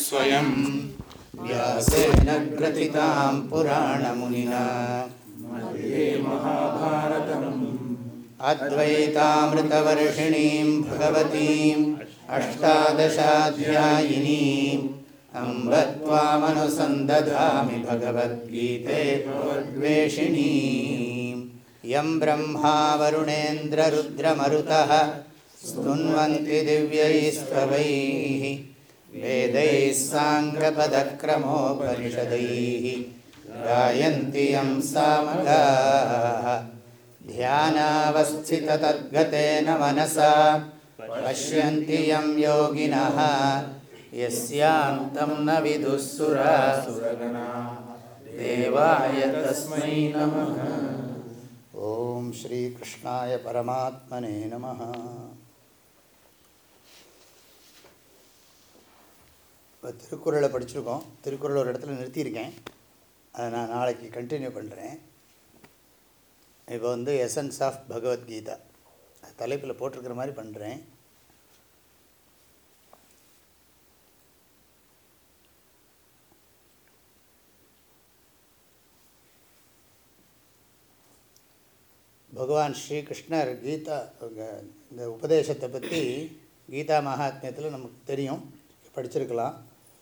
स्वयम् व्यासेन ग्रथितां पुराणमुनिना मध्ये महाभारतम् अद्वैतामृतवर्षिणीं भगवतीम् अष्टादशाध्यायिनीम् अम्ब त्वामनुसन्दधामि भगवद्गीते द्वेषिणीम् यं ब्रह्मा वरुणेन्द्ररुद्रमरुतः स्तुन्वन्ति दिव्यैस्तवैः वेदैः साङ्गपदक्रमोपनिषदैः गायन्ति यं सामगाः ध्यानावस्थिततद्गतेन मनसा पश्यन्ति यं योगिनः यस्यान्तं न विदुःसुरासुरगणा देवाय तस्मै नमः ॐ श्रीकृष्णाय परमात्मने नमः இப்போ திருக்குறளை படிச்சிருக்கோம் திருக்குறள் ஒரு இடத்துல நிறுத்தியிருக்கேன் அதை நான் நாளைக்கு கண்டினியூ பண்ணுறேன் இப்போ வந்து எசன்ஸ் ஆஃப் பகவத்கீதா தலைப்பில் போட்டிருக்கிற மாதிரி பண்ணுறேன் பகவான் ஸ்ரீகிருஷ்ணர் கீதா இந்த உபதேசத்தை பற்றி கீதா மகாத்மியத்தில் நமக்கு தெரியும் படிச்சிருக்கலாம்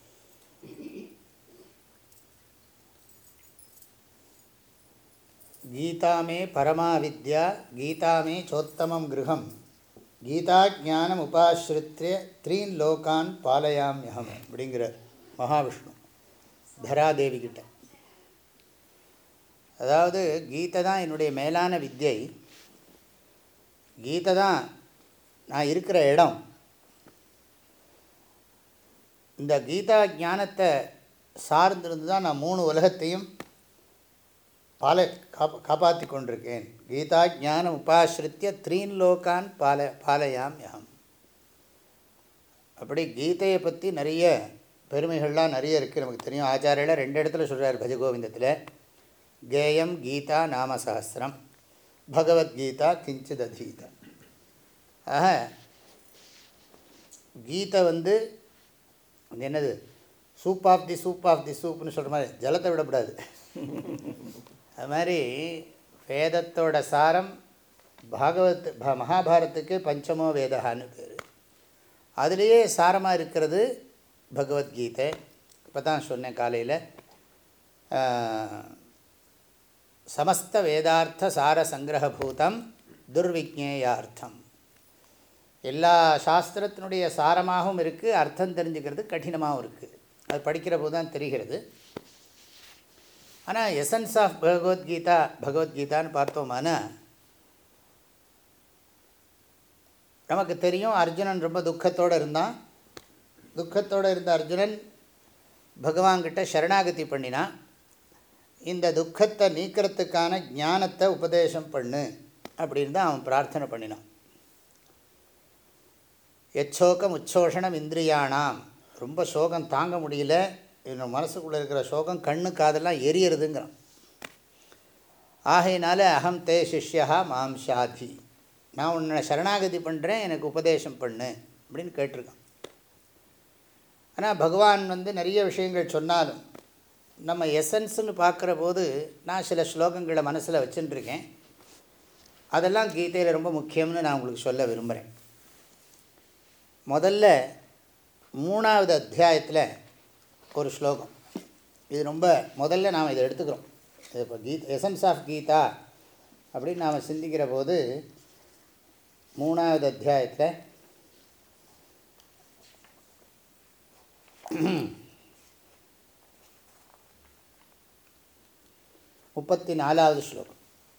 கீதாமே பரமா வித்யா கீதாமே சோத்தமம் கிரகம் கீதா ஜானம் உபாசிரித்திய த்ரீன் லோகான் பாலயாமியகம் அப்படிங்கிறார் மகாவிஷ்ணு தராதேவி கிட்ட அதாவது கீதை தான் என்னுடைய மேலான வித்யை கீதை தான் நான் இருக்கிற இடம் இந்த கீதா ஞானத்தை சார்ந்திருந்து தான் நான் மூணு உலகத்தையும் பால காப்பா காப்பாற்றி கொண்டிருக்கேன் கீதா ஜானம் உபாசிரித்திய த்ரீன் லோகான் பால பாலயாம் யகம் அப்படி கீதையை பற்றி நிறைய பெருமைகள்லாம் நிறைய இருக்குது நமக்கு தெரியும் ஆச்சாரியில் ரெண்டு இடத்துல சொல்கிறார் பஜகோவிந்தத்தில் கேயம் கீதா நாமசஹசிரம் பகவத்கீதா கிஞ்சித் அதீதா ஆக கீதை வந்து என்னது soup of the soup of the சூப்னு சொல்கிற மாதிரி ஜலத்தை விடக்கூடாது அது மாதிரி வேதத்தோட சாரம் பாகவத் மகாபாரத்துக்கு பஞ்சமோ வேதகான்னு பேர் அதுலேயே சாரமாக இருக்கிறது பகவத்கீதை இப்போ தான் சொன்னேன் காலையில் சமஸ்த வேதார்த்த சார சங்கிரகபூதம் துர்விஜேயார்த்தம் எல்லா சாஸ்திரத்தினுடைய சாரமாகவும் இருக்குது அர்த்தம் தெரிஞ்சுக்கிறது கடினமாகவும் இருக்குது அது படிக்கிற போது தான் தெரிகிறது ஆனால் எசன்ஸ் ஆஃப் பகவத்கீதா பகவத்கீதான்னு பார்த்தோமானா நமக்கு தெரியும் அர்ஜுனன் ரொம்ப துக்கத்தோடு இருந்தான் துக்கத்தோடு இருந்த அர்ஜுனன் பகவான்கிட்ட சரணாகதி பண்ணினான் இந்த துக்கத்தை நீக்கிறதுக்கான ஞானத்தை உபதேசம் பண்ணு அப்படின்னு தான் அவன் பிரார்த்தனை பண்ணினான் எச்சோகம் உச்சோஷணம் இந்திரியானாம் ரொம்ப சோகம் தாங்க முடியல இன்னும் மனசுக்குள்ளே இருக்கிற சோகம் கண்ணு காதெல்லாம் எரியறதுங்கிறான் ஆகையினால அகம் தே சிஷ்யா மாம் ஷாதி நான் உன்னை சரணாகதி பண்ணுறேன் எனக்கு உபதேசம் பண்ணு அப்படின்னு கேட்டிருக்கான் ஆனால் பகவான் வந்து நிறைய விஷயங்கள் சொன்னாலும் நம்ம எசன்ஸ்னு பார்க்குற போது நான் சில ஸ்லோகங்களை மனசில் வச்சுட்டுருக்கேன் அதெல்லாம் கீதையில் ரொம்ப முக்கியம்னு நான் உங்களுக்கு சொல்ல விரும்புகிறேன் முதல்ல மூணாவது அத்தியாயத்தில் ஒரு ஸ்லோகம் இது ரொம்ப முதல்ல நாம் இதை எடுத்துக்கிறோம் இது இப்போ கீத் எசன்ஸ் ஆஃப் கீதா அப்படின்னு நாம் சிந்திக்கிற போது மூணாவது அத்தியாயத்தில் முப்பத்தி நாலாவது ஸ்லோகம்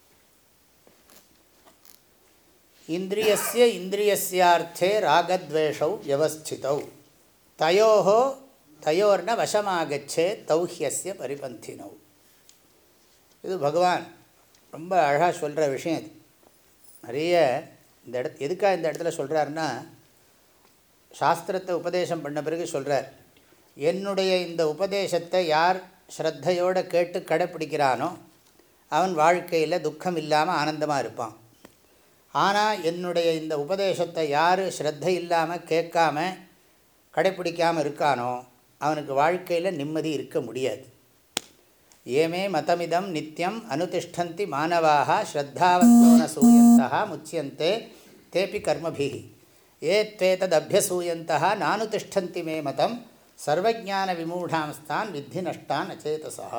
இந்திரியஸ்ய இந்திரியஸ்யார்த்தே ராகத்வேஷௌ வியவஸ்திதௌ தயோஹோ தயோர்ன வசமாகச்சே தௌஹியஸ்ய பரிபந்தினௌ இது பகவான் ரொம்ப அழகாக சொல்கிற விஷயம் இது நிறைய இந்த இட எதுக்காக இந்த இடத்துல சொல்கிறாருன்னா சாஸ்திரத்தை உபதேசம் பண்ண பிறகு சொல்கிறார் என்னுடைய இந்த உபதேசத்தை யார் ஸ்ரத்தையோடு கேட்டு கடைப்பிடிக்கிறானோ அவன் வாழ்க்கையில் துக்கம் இல்லாமல் ஆனந்தமாக இருப்பான் ஆனால் என்னுடைய இந்த உபதேசத்தை யார் ஸ்ரத்தை இல்லாமல் கேட்காம கடைப்பிடிக்காமல் இருக்கானோ அவனுக்கு வாழ்க்கையில் நிம்மதி இருக்க முடியாது ஏமே மதமிதம் நித்தியம் அனுதிஷ்டந்தி மாணவாக ஸ்ரத்தாவந்தோன சூயந்தா முச்சியந்தே தேப்பி கர்மபி ஏத்வேததபியசூயந்தா நானுதிஷ்டந்தி மே மதம் சர்வஜான விமூடாம்ஸ்தான் வித்தி நஷ்டான் அச்சேதசா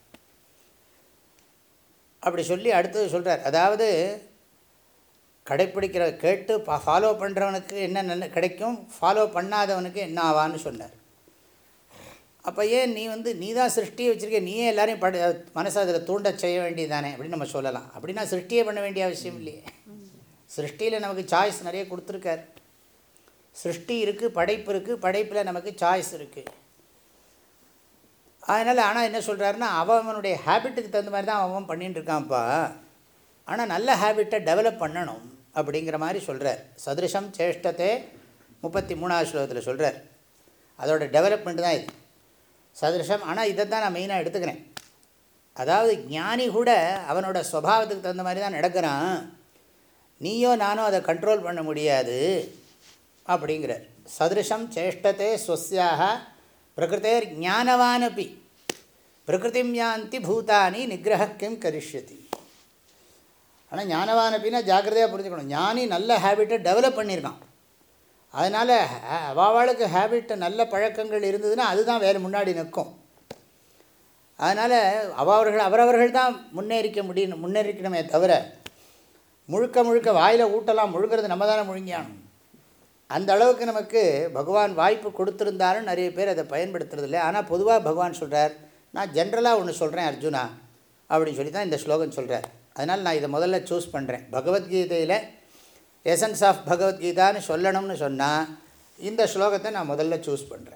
அப்படி சொல்லி அடுத்தது சொல்கிறார் அதாவது கடைப்பிடிக்கிற கேட்டு ஃபாலோ பண்ணுறவனுக்கு என்ன நல்ல கிடைக்கும் ஃபாலோ பண்ணாதவனுக்கு என்ன ஆவான்னு சொன்னார் அப்போ ஏன் நீ வந்து நீ தான் சிருஷ்டியை வச்சுருக்க நீயே எல்லாரையும் பட மனசை அதில் தூண்ட செய்ய வேண்டியதானே அப்படின்னு நம்ம சொல்லலாம் அப்படின்னா சிருஷ்டியே பண்ண வேண்டிய அவசியம் இல்லையே சிருஷ்டியில் நமக்கு சாய்ஸ் நிறைய கொடுத்துருக்கார் சிருஷ்டி இருக்குது படைப்பு இருக்குது படைப்பில் நமக்கு சாய்ஸ் இருக்குது அதனால் ஆனால் என்ன சொல்கிறாருன்னா அவனுடைய ஹேபிட்டுக்கு தகுந்த மாதிரி தான் அவன் பண்ணிட்டு இருக்கான்ப்பா ஆனால் நல்ல ஹேபிட்டை டெவலப் பண்ணணும் அப்படிங்கிற மாதிரி சொல்கிறார் சதுருஷம் சேஷ்டத்தை முப்பத்தி மூணாவது ஸ்லோகத்தில் சொல்கிறார் அதோட டெவலப்மெண்ட் தான் இது சதுருஷம் ஆனால் இதை தான் நான் மெயினாக எடுத்துக்கிறேன் அதாவது ஞானி கூட அவனோட ஸ்வபாவத்துக்கு தகுந்த மாதிரி தான் நடக்கிறான் நீயோ நானோ அதை கண்ட்ரோல் பண்ண முடியாது அப்படிங்கிறார் சதுருஷம் சேஷ்டத்தை ஸ்வசியாக பிரகிருத்தேர் ஞானவானப்பி பிரகிருதிம் யாந்தி பூதானி நிகிரக கிம் கரிஷ்யதி ஆனால் ஞானவானப்பின்னா ஜாக்கிரதையாக புரிஞ்சுக்கணும் ஞானி நல்ல ஹேபிட்டை டெவலப் பண்ணியிருக்கான் அதனால் அவாவாளுக்கு ஹேபிட்டு நல்ல பழக்கங்கள் இருந்ததுன்னா அதுதான் வேறு முன்னாடி நிற்கும் அதனால் அவர்கள் அவரவர்கள் தான் முன்னேறிக்க முடியும் முன்னேறிக்கணுமே தவிர முழுக்க முழுக்க வாயில் ஊட்டலாம் முழுக்கிறது நம்ம தானே முழுங்கியானும் அந்த அளவுக்கு நமக்கு பகவான் வாய்ப்பு கொடுத்துருந்தாலும் நிறைய பேர் அதை பயன்படுத்துறதில்லை ஆனால் பொதுவாக பகவான் சொல்கிறார் நான் ஜென்ரலாக ஒன்று சொல்கிறேன் அர்ஜுனா அப்படின்னு சொல்லி தான் இந்த ஸ்லோகன் சொல்கிறார் அதனால் நான் இதை முதல்ல சூஸ் பண்ணுறேன் பகவத்கீதையில் எசன்ஸ் ஆஃப் பகவத்கீதான்னு சொல்லணும்னு சொன்னால் இந்த ஸ்லோகத்தை நான் முதல்ல சூஸ் பண்ணுறேன்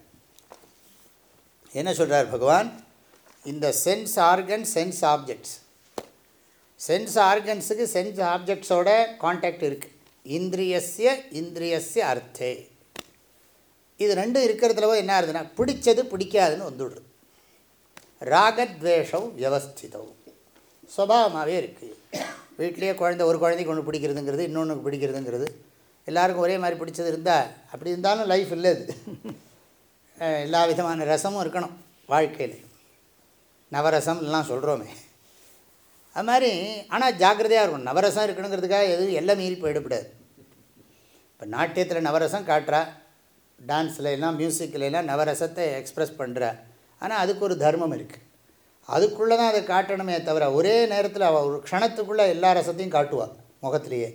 என்ன சொல்கிறார் பகவான் இந்த sense organ sense objects sense ஆர்கன்ஸுக்கு சென்ஸ் ஆப்ஜெக்ட்ஸோட காண்டாக்ட் இருக்குது இந்திரியஸ்ய இந்திரியஸ்ய அர்த்தே இது ரெண்டும் இருக்கிறதுல என்ன ஆகுதுன்னா பிடிச்சது பிடிக்காதுன்னு வந்துவிடுறது ராகத்வேஷம் வியவஸ்திதம் சுவாவமாகவே இருக்குது வீட்லேயே குழந்த ஒரு குழந்தைக்கு ஒன்று பிடிக்கிறதுங்கிறது இன்னொன்று பிடிக்கிறதுங்கிறது எல்லாருக்கும் ஒரே மாதிரி பிடிச்சது இருந்தால் அப்படி இருந்தாலும் லைஃப் இல்லை அது எல்லா விதமான ரசமும் இருக்கணும் வாழ்க்கையில் நவரசம் எல்லாம் சொல்கிறோமே அது மாதிரி ஆனால் ஜாக்கிரதையாக இருக்கணும் நவரசம் இருக்கணுங்கிறதுக்காக எதுவும் எல்லாம் மீறி போயிடக்கூடாது இப்போ நாட்டியத்தில் நவரசம் காட்டுறா டான்ஸில் எல்லாம் மியூசிக்கில் எல்லாம் நவரசத்தை எக்ஸ்ப்ரெஸ் பண்ணுறா ஆனால் அதுக்கு ஒரு தர்மம் இருக்குது அதுக்குள்ளே தான் அதை காட்டணுமே தவிர ஒரே நேரத்தில் அவள் ஒரு க்ஷணத்துக்குள்ளே எல்லா ரசத்தையும் காட்டுவாள் முகத்திலேயே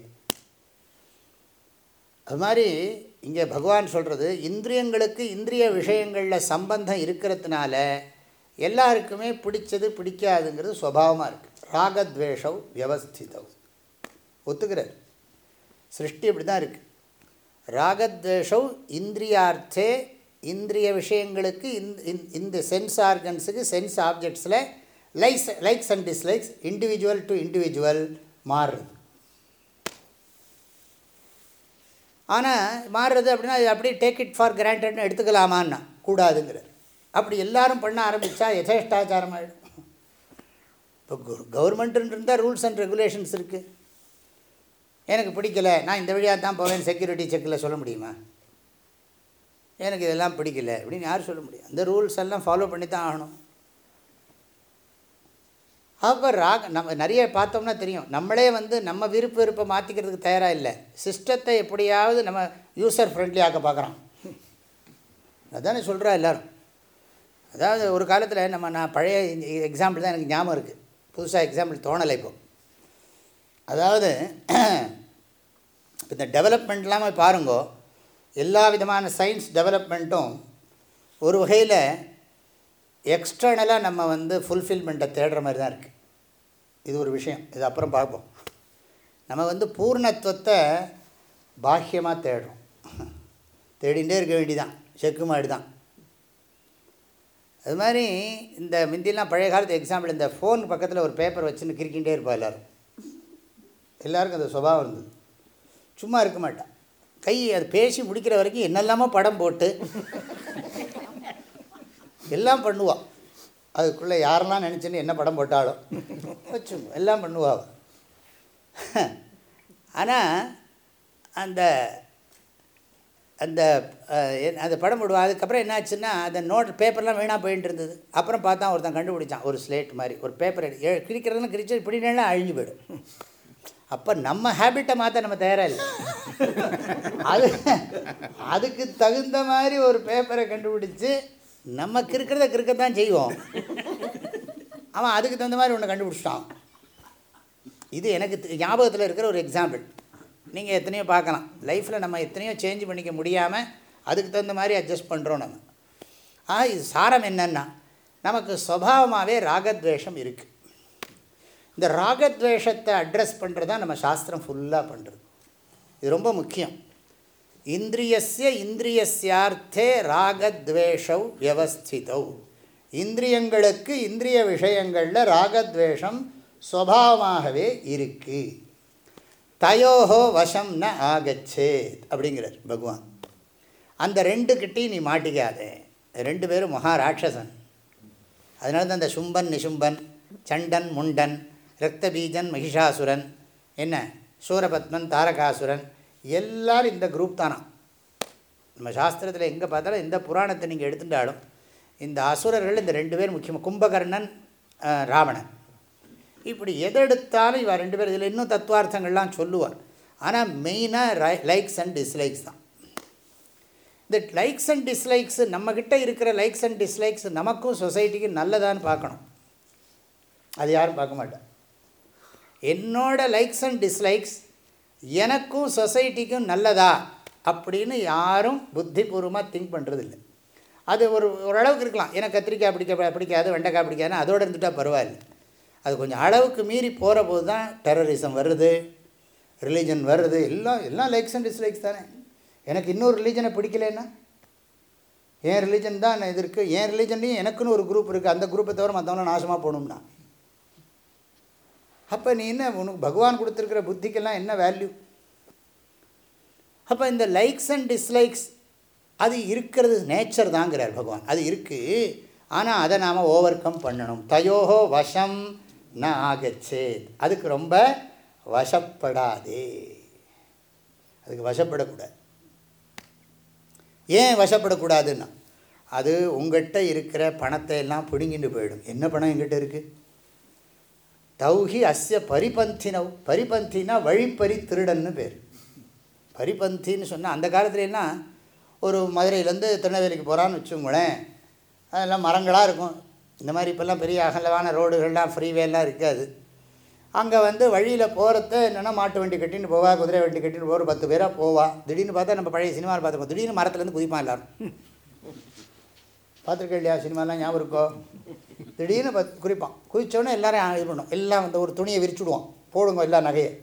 அது மாதிரி இங்கே பகவான் சொல்கிறது இந்திரியங்களுக்கு இந்திரிய விஷயங்களில் சம்பந்தம் இருக்கிறதுனால எல்லாருக்குமே பிடிச்சது பிடிக்காதுங்கிறது சுவாவமாக இருக்குது ராகத்வேஷவ் வியவஸ்திதவ் ஒத்துக்கிறார் சிருஷ்டி அப்படி தான் இருக்குது ராகத்வேஷவ் இந்திரியார்த்தே இந்திரிய விஷயங்களுக்கு இந்த சென்ஸ் ஆர்கன்ஸுக்கு சென்ஸ் ஆப்ஜெக்ட்ஸில் likes likes and dislikes individual to individual மாறுறது ஆனால் மாறுறது அப்படின்னா அது அப்படியே டேக் இட் ஃபார் கிராண்டட்னு எடுத்துக்கலாமான்னா கூடாதுங்கிறார் அப்படி எல்லாரும் பண்ண ஆரம்பித்தா யதேஷ்டாச்சாரம் ஆகிடும் இப்போ கவர்மெண்ட்டுன்னு இருந்தால் ரூல்ஸ் அண்ட் ரெகுலேஷன்ஸ் இருக்குது எனக்கு பிடிக்கலை நான் இந்த வழியாக தான் போவேன் செக்யூரிட்டி செக்கில் சொல்ல முடியுமா எனக்கு இதெல்லாம் பிடிக்கல அப்படின்னு யார் சொல்ல முடியும் அந்த ரூல்ஸ் எல்லாம் ஃபாலோ பண்ணி தான் ஆகணும் அப்போ ராக நம்ம நிறைய பார்த்தோம்னா தெரியும் நம்மளே வந்து நம்ம விருப்ப விருப்பம் மாற்றிக்கிறதுக்கு தயாராக இல்லை சிஸ்டத்தை எப்படியாவது நம்ம யூசர் ஃப்ரெண்ட்லி ஆக்க பார்க்குறோம் அதானே சொல்கிறா எல்லோரும் அதாவது ஒரு காலத்தில் நம்ம நான் பழைய எக்ஸாம்பிள் தான் எனக்கு ஞாபகம் இருக்குது புதுசாக எக்ஸாம்பிள் தோணலை இப்போ அதாவது இந்த டெவலப்மெண்ட் இல்லாமல் பாருங்கோ எல்லா விதமான சயின்ஸ் டெவலப்மெண்ட்டும் ஒரு வகையில் எக்ஸ்டர்னலாக நம்ம வந்து ஃபுல்ஃபில்மெண்ட்டை தேடுற மாதிரி தான் இருக்குது இது ஒரு விஷயம் இது அப்புறம் பார்ப்போம் நம்ம வந்து பூர்ணத்துவத்தை பாக்கியமாக தேடுறோம் தேடிகிட்டே இருக்க வேண்டிதான் செக்கு மாடு தான் அது மாதிரி இந்த முந்திலாம் பழைய காலத்து எக்ஸாம்பிள் இந்த ஃபோன் பக்கத்தில் ஒரு பேப்பர் வச்சுன்னு கிரிக்கின்றே இருப்பா எல்லோரும் எல்லாருக்கும் அந்த சுபாவம் இருந்தது சும்மா இருக்க மாட்டான் கை அது பேசி முடிக்கிற வரைக்கும் என்னெல்லாமோ படம் போட்டு எல்லாம் பண்ணுவாள் அதுக்குள்ளே யாரெல்லாம் நினச்சின்னு என்ன படம் போட்டாலும் வச்சு எல்லாம் பண்ணுவா ஆனால் அந்த அந்த அந்த படம் போடுவா அதுக்கப்புறம் என்னாச்சுன்னா அந்த நோட் பேப்பர்லாம் வீணாக போயிட்டு இருந்தது அப்புறம் பார்த்தா ஒருத்தன் கண்டுபிடிச்சான் ஒரு ஸ்லேட் மாதிரி ஒரு பேப்பர் கிழிக்கிறதுன்னு கிழிச்சு இப்படின்னா அழிஞ்சு போயிடும் அப்போ நம்ம ஹேபிட்டை மாற்ற நம்ம தயாராக இல்லை அது அதுக்கு தகுந்த மாதிரி ஒரு பேப்பரை கண்டுபிடிச்சி நம்ம கிறுக்கிறத கிறுக்கத்தான் செய்வோம் அவன் அதுக்கு தகுந்த மாதிரி ஒன்று கண்டுபிடிச்சிட்டான் இது எனக்கு ஞாபகத்தில் இருக்கிற ஒரு எக்ஸாம்பிள் நீங்கள் எத்தனையோ பார்க்கலாம் லைஃப்பில் நம்ம எத்தனையோ சேஞ்ச் பண்ணிக்க முடியாமல் அதுக்கு தகுந்த மாதிரி அட்ஜஸ்ட் பண்ணுறோம் நம்ம ஆ இது சாரம் என்னென்னா நமக்கு சுவாவமாகவே ராகத்வேஷம் இருக்குது இந்த ராகத்வேஷத்தை அட்ரஸ் பண்ணுறது தான் நம்ம சாஸ்திரம் ஃபுல்லாக பண்ணுறது இது ரொம்ப முக்கியம் இந்திரியஸ்ய இந்திரியஸ்யார்த்தே ராகத்வேஷவ் வியவஸ்திதௌ இந்திரியங்களுக்கு இந்திரிய விஷயங்களில் ராகத்வேஷம் சுவாவமாகவே இருக்குது தயோஹோ வசம் ந ஆகச்சேத் அப்படிங்கிறார் பகவான் அந்த ரெண்டு கிட்டையும் நீ மாட்டிக்காதே ரெண்டு பேரும் மகாராட்சசன் அதனால தான் அந்த சும்பன் நிசும்பன் சண்டன் முண்டன் ரக்தபீஜன் மகிஷாசுரன் என்ன சூரபத்மன் தாரகாசுரன் எல்லோரும் இந்த குரூப் தானா நம்ம சாஸ்திரத்தில் எங்கே பார்த்தாலும் எந்த புராணத்தை நீங்கள் எடுத்துட்டாலும் இந்த அசுரர்கள் இந்த ரெண்டு பேர் முக்கியமாக கும்பகர்ணன் ராவணன் இப்படி எது எடுத்தாலும் இவள் ரெண்டு பேர் இதில் இன்னும் தத்துவார்த்தங்கள்லாம் சொல்லுவார் ஆனால் மெயினாக லைக்ஸ் அண்ட் டிஸ்லைக்ஸ் தான் இந்த லைக்ஸ் அண்ட் டிஸ்லைக்ஸு நம்மக்கிட்ட இருக்கிற லைக்ஸ் அண்ட் டிஸ்லைக்ஸ் நமக்கும் சொசைட்டிக்கும் நல்லதான்னு பார்க்கணும் அது யாரும் பார்க்க மாட்டேன் என்னோட லைக்ஸ் அண்ட் டிஸ்லைக்ஸ் எனக்கும் சொசைட்டிக்கும் நல்லதா அப்படின்னு யாரும் புத்திபூர்வமாக திங்க் பண்ணுறதில்லை அது ஒரு ஓரளவுக்கு இருக்கலாம் எனக்கு கத்திரிக்காய் பிடிக்க பிடிக்காது வெண்டைக்காய் பிடிக்காதுன்னு அதோடு இருந்துட்டால் பரவாயில்ல அது கொஞ்சம் அளவுக்கு மீறி போகிற போது தான் டெரரிசம் வருது ரிலீஜன் வருது எல்லாம் எல்லாம் லைக்ஸ் அண்ட் டிஸ்லைக்ஸ் தானே எனக்கு இன்னொரு ரிலீஜனை பிடிக்கலன்னா என் ரிலீஜன் தான் இது இருக்குது என் ரிலீஜன்லேயும் எனக்குன்னு ஒரு குரூப் இருக்குது அந்த குரூப்பை தவிர மற்றவங்க நாசமாக போகணும்னா அப்போ நீ என்ன உனக்கு பகவான் கொடுத்துருக்கிற புத்திக்கெல்லாம் என்ன வேல்யூ அப்போ இந்த லைக்ஸ் அண்ட் டிஸ்லைக்ஸ் அது இருக்கிறது நேச்சர் தாங்கிறார் பகவான் அது இருக்குது ஆனால் அதை நாம் ஓவர் கம் பண்ணணும் தயோஹோ வசம் ந ஆகச்சேத் அதுக்கு ரொம்ப வசப்படாதே அதுக்கு வசப்படக்கூடாது ஏன் வசப்படக்கூடாதுன்னா அது உங்கள்கிட்ட இருக்கிற பணத்தை எல்லாம் பிடுங்கிட்டு போயிடும் என்ன பணம் எங்கிட்ட இருக்குது தௌஹி அஸ்ய பரிபந்தினவ் பரிபந்தினா வழிப்பறி திருடன்னு பேர் பரிபந்தின்னு சொன்னால் அந்த காலத்துலலாம் ஒரு மதுரையிலேருந்து திருநெல்வேலிக்கு போகிறான்னு வச்சுங்களேன் அதெல்லாம் மரங்களாக இருக்கும் இந்த மாதிரி இப்போல்லாம் பெரிய அகலவான ரோடுகள்லாம் ஃப்ரீவேலாம் இருக்காது அங்கே வந்து வழியில் போகிறத என்னென்னா மாட்டு வண்டி கட்டின்னு போவா குதிரை வண்டி கட்டின்னு போகிற பத்து பேராக போவா திடீர்னு பார்த்தா நம்ம பழைய சினிமாவில் பார்த்துருக்கோம் திடீர்னு மரத்துலேருந்து குதிப்பான் எல்லோரும் பார்த்துருக்க இல்லையா சினிமாலாம் ஞாபகம் இருக்கோ திடீர்னு பத் குறிப்பான் குதித்தோடனே எல்லோரும் இது பண்ணும் எல்லாம் வந்து ஒரு துணியை விரிச்சுடுவோம் போடுங்க எல்லா நகையை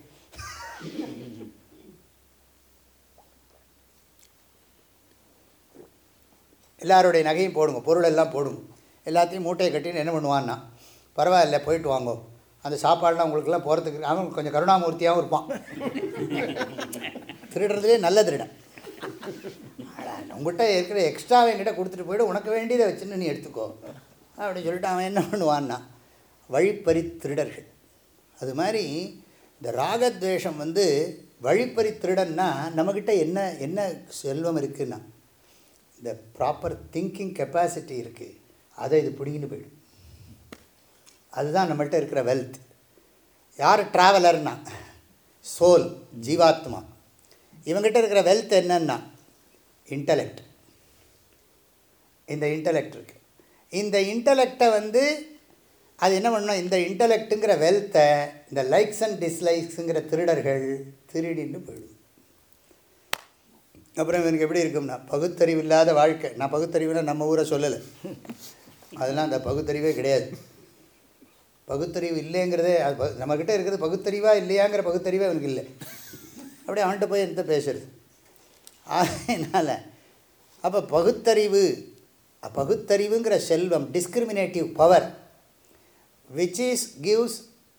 எல்லாருடைய நகையும் போடுங்க பொருள் எல்லாம் போடுங்க எல்லாத்தையும் மூட்டையை கட்டின்னு என்ன பண்ணுவான்னா பரவாயில்ல போயிட்டு வாங்கோ அந்த சாப்பாடெலாம் உங்களுக்கெல்லாம் போகிறதுக்கு அவன் கொஞ்சம் கருணாமூர்த்தியாகவும் இருப்பான் திருடுறதுலே நல்ல திருடன் உங்கள்கிட்ட இருக்கிற எக்ஸ்ட்ரா என்கிட்ட கொடுத்துட்டு போய்ட்டு உனக்கு வேண்டியதை வச்சுன்னு நீ எடுத்துக்கோ அப்படின்னு சொல்லிட்டு அவன் என்ன பண்ணுவான்னா வழிப்பறி திருடர்கள் அது மாதிரி இந்த ராகத்வேஷம் வந்து வழிப்பறி திருடன்னா நம்மக்கிட்ட என்ன என்ன செல்வம் இருக்குன்னா இந்த ப்ராப்பர் திங்கிங் கெப்பாசிட்டி இருக்குது அதை இது பிடிங்கிட்டு போயிடும் அதுதான் நம்மள்கிட்ட இருக்கிற வெல்த் யார் ட்ராவலர்னா சோல் ஜீவாத்மா இவங்ககிட்ட இருக்கிற வெல்த் என்னன்னா இன்டலெக்ட் இந்த இன்டலெக்ட் இருக்குது இந்த இன்டலெக்டை வந்து அது என்ன பண்ணணும் இந்த இன்டலெக்ட்டுங்கிற வெல்த்தை இந்த லைக்ஸ் அண்ட் டிஸ்லைக்ஸுங்கிற திருடர்கள் திருடின்னு போயிடும் அப்புறம் எனக்கு எப்படி இருக்கும்னா பகுத்தறிவு இல்லாத வாழ்க்கை நான் பகுத்தறிவுனா நம்ம ஊரை சொல்லலை அதெல்லாம் அந்த பகுத்தறிவே கிடையாது பகுத்தறிவு இல்லைங்கிறதே அது நம்மக்கிட்ட இருக்கிறது பகுத்தறிவாக இல்லையாங்கிற பகுத்தறிவே அவனுக்கு இல்லை அப்படியே அவன்கிட்ட போய் எந்த பேசுறது அதனால் அப்போ பகுத்தறிவு பகுத்தறிவுங்கிற செல்வம் discriminative power which is gives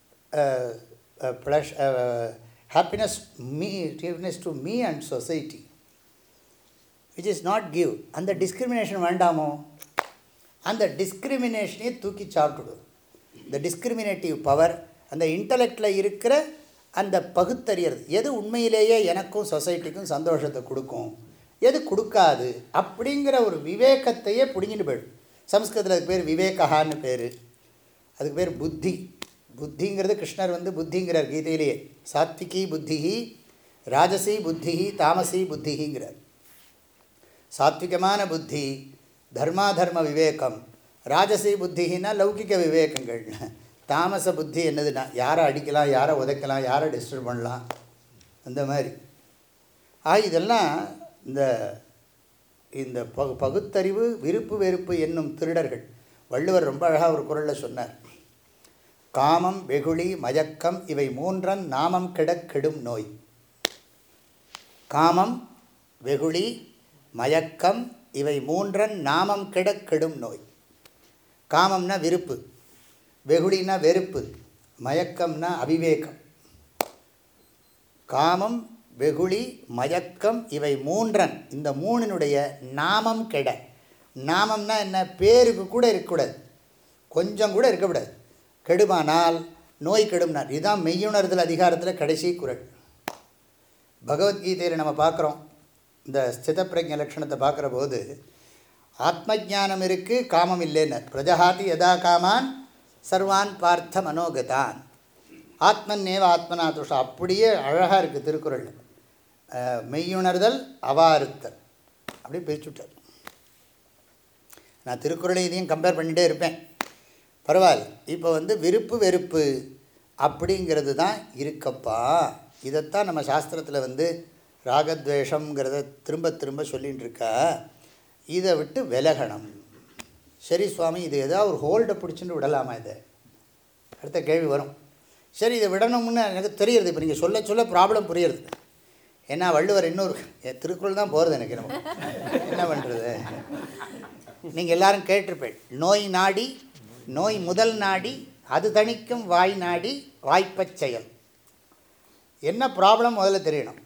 pleasure happiness me happiness to me and society which is not give அந்த டிஸ்கிரிமினேஷன் வேண்டாமோ அந்த டிஸ்கிரிமினேஷனையே தூக்கி சாப்பிட்டுடும் இந்த டிஸ்கிரிமினேட்டிவ் பவர் அந்த இன்டலெக்டில் இருக்கிற அந்த பகுத்தறியறது எது உண்மையிலேயே எனக்கும் சொசைட்டிக்கும் சந்தோஷத்தை கொடுக்கும் எது கொடுக்காது அப்படிங்கிற ஒரு விவேகத்தையே பிடிங்கிட்டு போயிடும் சம்ஸ்கிருதத்தில் அதுக்கு பேர் விவேகான்னு பேர் அதுக்கு பேர் புத்தி புத்திங்கிறது கிருஷ்ணர் வந்து புத்திங்கிறார் கீதையிலேயே சாத்விகி புத்தி ராஜசி புத்தி தாமசி புத்திங்கிறார் சாத்விகமான புத்தி தர்மாதர்ம விவேகம் ராஜசி புத்தின்னா லௌகிக விவேகங்கள் தாமச புத்தி என்னதுன்னா யாரை அடிக்கலாம் யாரை உதைக்கலாம் யாரை டிஸ்டர்ப் பண்ணலாம் அந்த மாதிரி ஆ இதெல்லாம் இந்த இந்த பகு பகுத்தறிவு விருப்பு வெறுப்பு என்னும் திருடர்கள் வள்ளுவர் ரொம்ப அழகாக ஒரு குரலில் சொன்னார் காமம் வெகுளி மயக்கம் இவை மூன்றன் நாமம் கெடக் கெடும் நோய் காமம் வெகுளி மயக்கம் இவை மூன்றன் நாமம் கெடக் கெடும் நோய் காமம்னா விருப்பு வெகுளினா வெறுப்பு மயக்கம்னா அவிவேகம் காமம் வெகுளி மயக்கம் இவை மூன்றன் இந்த மூணினுடைய நாமம் கெட நாமம்னா என்ன பேருக்கு கூட இருக்கக்கூடாது கொஞ்சம் கூட இருக்கக்கூடாது கெடுமானால் நோய் கெடும்னார் இதுதான் மெய்யுணர்தல் அதிகாரத்தில் கடைசி குரல் பகவத்கீதையில் நம்ம பார்க்குறோம் இந்த ஸ்தித பிரஜ லட்சணத்தை பார்க்குற போது ஆத்ம ஜானம் இருக்குது காமம் இல்லைன்னு பிரஜகாதி யதா காமான் சர்வான் பார்த்த மனோகதான் ஆத்மன் நேவ ஆத்மனா துஷா அப்படியே அழகாக இருக்குது திருக்குறள் மெய்யுணர்தல் அவாறுத்தல் அப்படி பிரிச்சுட்டார் நான் திருக்குறளை இதையும் கம்பேர் பண்ணிகிட்டே இருப்பேன் பரவாயில்ல இப்போ வந்து விருப்பு வெறுப்பு அப்படிங்கிறது தான் இருக்கப்பா இதைத்தான் நம்ம சாஸ்திரத்தில் வந்து ராகத்வேஷங்கிறத திரும்ப திரும்ப சொல்லின்னு இருக்கா இதை விட்டு விலகணும் சரி சுவாமி இது ஏதாவது ஒரு ஹோல்டை பிடிச்சின்னு விடலாமா இதை அடுத்த கேள்வி வரும் சரி இதை விடணும்னு எனக்கு தெரியுது இப்போ நீங்கள் சொல்ல சொல்ல ப்ராப்ளம் புரியுறது ஏன்னா வள்ளுவர் இன்னொரு திருக்குறள் தான் போகிறது எனக்கு நம்ம என்ன பண்ணுறது நீங்கள் எல்லாரும் கேட்டிருப்பேன் நோய் நாடி நோய் முதல் நாடி அது தணிக்கும் வாய் நாடி வாய்ப்பச் செயல் என்ன ப்ராப்ளம் முதல்ல தெரியணும்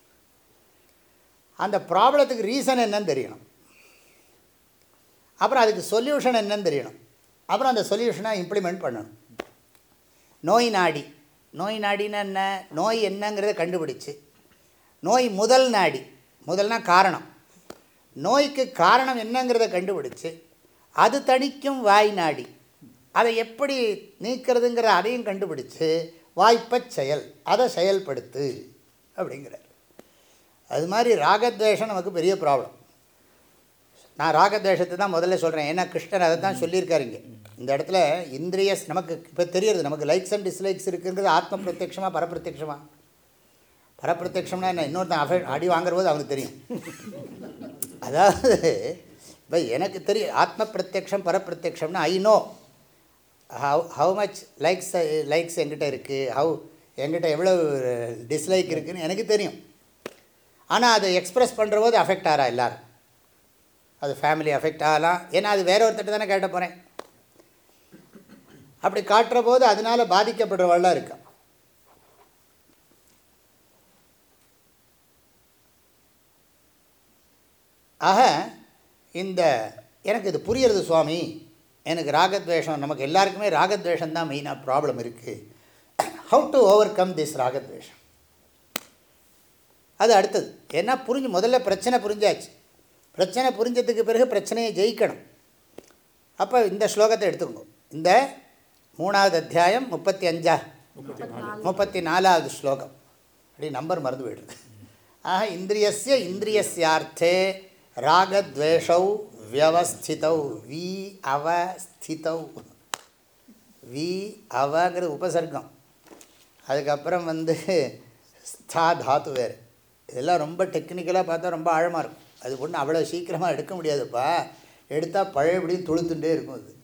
அந்த ப்ராப்ளத்துக்கு ரீசன் என்னன்னு தெரியணும் அப்புறம் அதுக்கு சொல்யூஷன் என்னன்னு தெரியணும் அப்புறம் அந்த சொல்யூஷனை இம்ப்ளிமெண்ட் பண்ணணும் நோய் நாடி நோய் நாடின்னா என்ன நோய் என்னங்கிறத கண்டுபிடிச்சு நோய் முதல் நாடி முதல்னா காரணம் நோய்க்கு காரணம் என்னங்கிறத கண்டுபிடிச்சு அது தணிக்கும் வாய் நாடி அதை எப்படி நீக்கிறதுங்கிற அதையும் கண்டுபிடிச்சு வாய்ப்பச் செயல் அதை செயல்படுத்து அப்படிங்கிறார் அது மாதிரி ராகத்வேஷம் நமக்கு பெரிய ப்ராப்ளம் நான் ராகத்வேஷத்தை தான் முதல்ல சொல்கிறேன் ஏன்னா கிருஷ்ணர் அதை தான் சொல்லியிருக்காரு இங்கே இந்த இடத்துல இந்திரிய நமக்கு இப்போ தெரியறது நமக்கு லைக்ஸ் அண்ட் டிஸ்லைக்ஸ் இருக்குங்கிறது ஆத்ம பிரத்யட்சமாக பரப்பிரத்யட்சமாக பரப்பிரத்யட்சம்னா என்ன இன்னொருத்தன் அஃபை அடி வாங்குற போது அவனுக்கு தெரியும் அதாவது இப்போ எனக்கு தெரியும் ஆத்ம பிரத்யக்ஷம் பரப்பிரத்யக்ஷம்னா I know how how much likes likes என்கிட்ட இருக்குது ஹவு என்கிட்ட எவ்வளோ டிஸ்லைக் இருக்குதுன்னு எனக்கு தெரியும் ஆனால் அதை எக்ஸ்ப்ரெஸ் பண்ணுற போது அஃபெக்ட் ஆகிறா எல்லோரும் அது ஃபேமிலி அஃபெக்ட் ஆகலாம் ஏன்னா அது வேற ஒருத்தட்ட தானே கேட்ட போகிறேன் அப்படி காட்டுற போது அதனால் பாதிக்கப்படுறவள்லாம் இருக்கா ஆக இந்த எனக்கு இது புரியுறது சுவாமி எனக்கு ராகத்வேஷம் நமக்கு எல்லாருக்குமே ராகத்வேஷம் தான் மெயினாக ப்ராப்ளம் இருக்குது how to overcome this ராகத்வேஷம் அது அடுத்தது ஏன்னா புரிஞ்சு முதல்ல பிரச்சனை புரிஞ்சாச்சு பிரச்சனை புரிஞ்சதுக்கு பிறகு பிரச்சனையை ஜெயிக்கணும் அப்போ இந்த ஸ்லோகத்தை எடுத்துக்கோங்க இந்த மூணாவது அத்தியாயம் முப்பத்தி அஞ்சா முப்பத்தி நாலாவது ஸ்லோகம் அப்படி நம்பர் மறந்து போய்டுது ஆக இந்திரியஸ்ய இந்திரியஸ்யார்த்தே ராகத்வேஷௌ வியவஸ்திதௌ வி அவஸ்திதௌ வி அவங்கிறது உபசர்க்கம் அதுக்கப்புறம் வந்து ஸ்தா தாத்து வேறு இதெல்லாம் ரொம்ப டெக்னிக்கலாக பார்த்தா ரொம்ப ஆழமாக இருக்கும் அது ஒன்றும் அவ்வளோ சீக்கிரமாக எடுக்க முடியாதுப்பா எடுத்தால் பழையபடியும் தொழுத்துட்டே இருக்கும் அது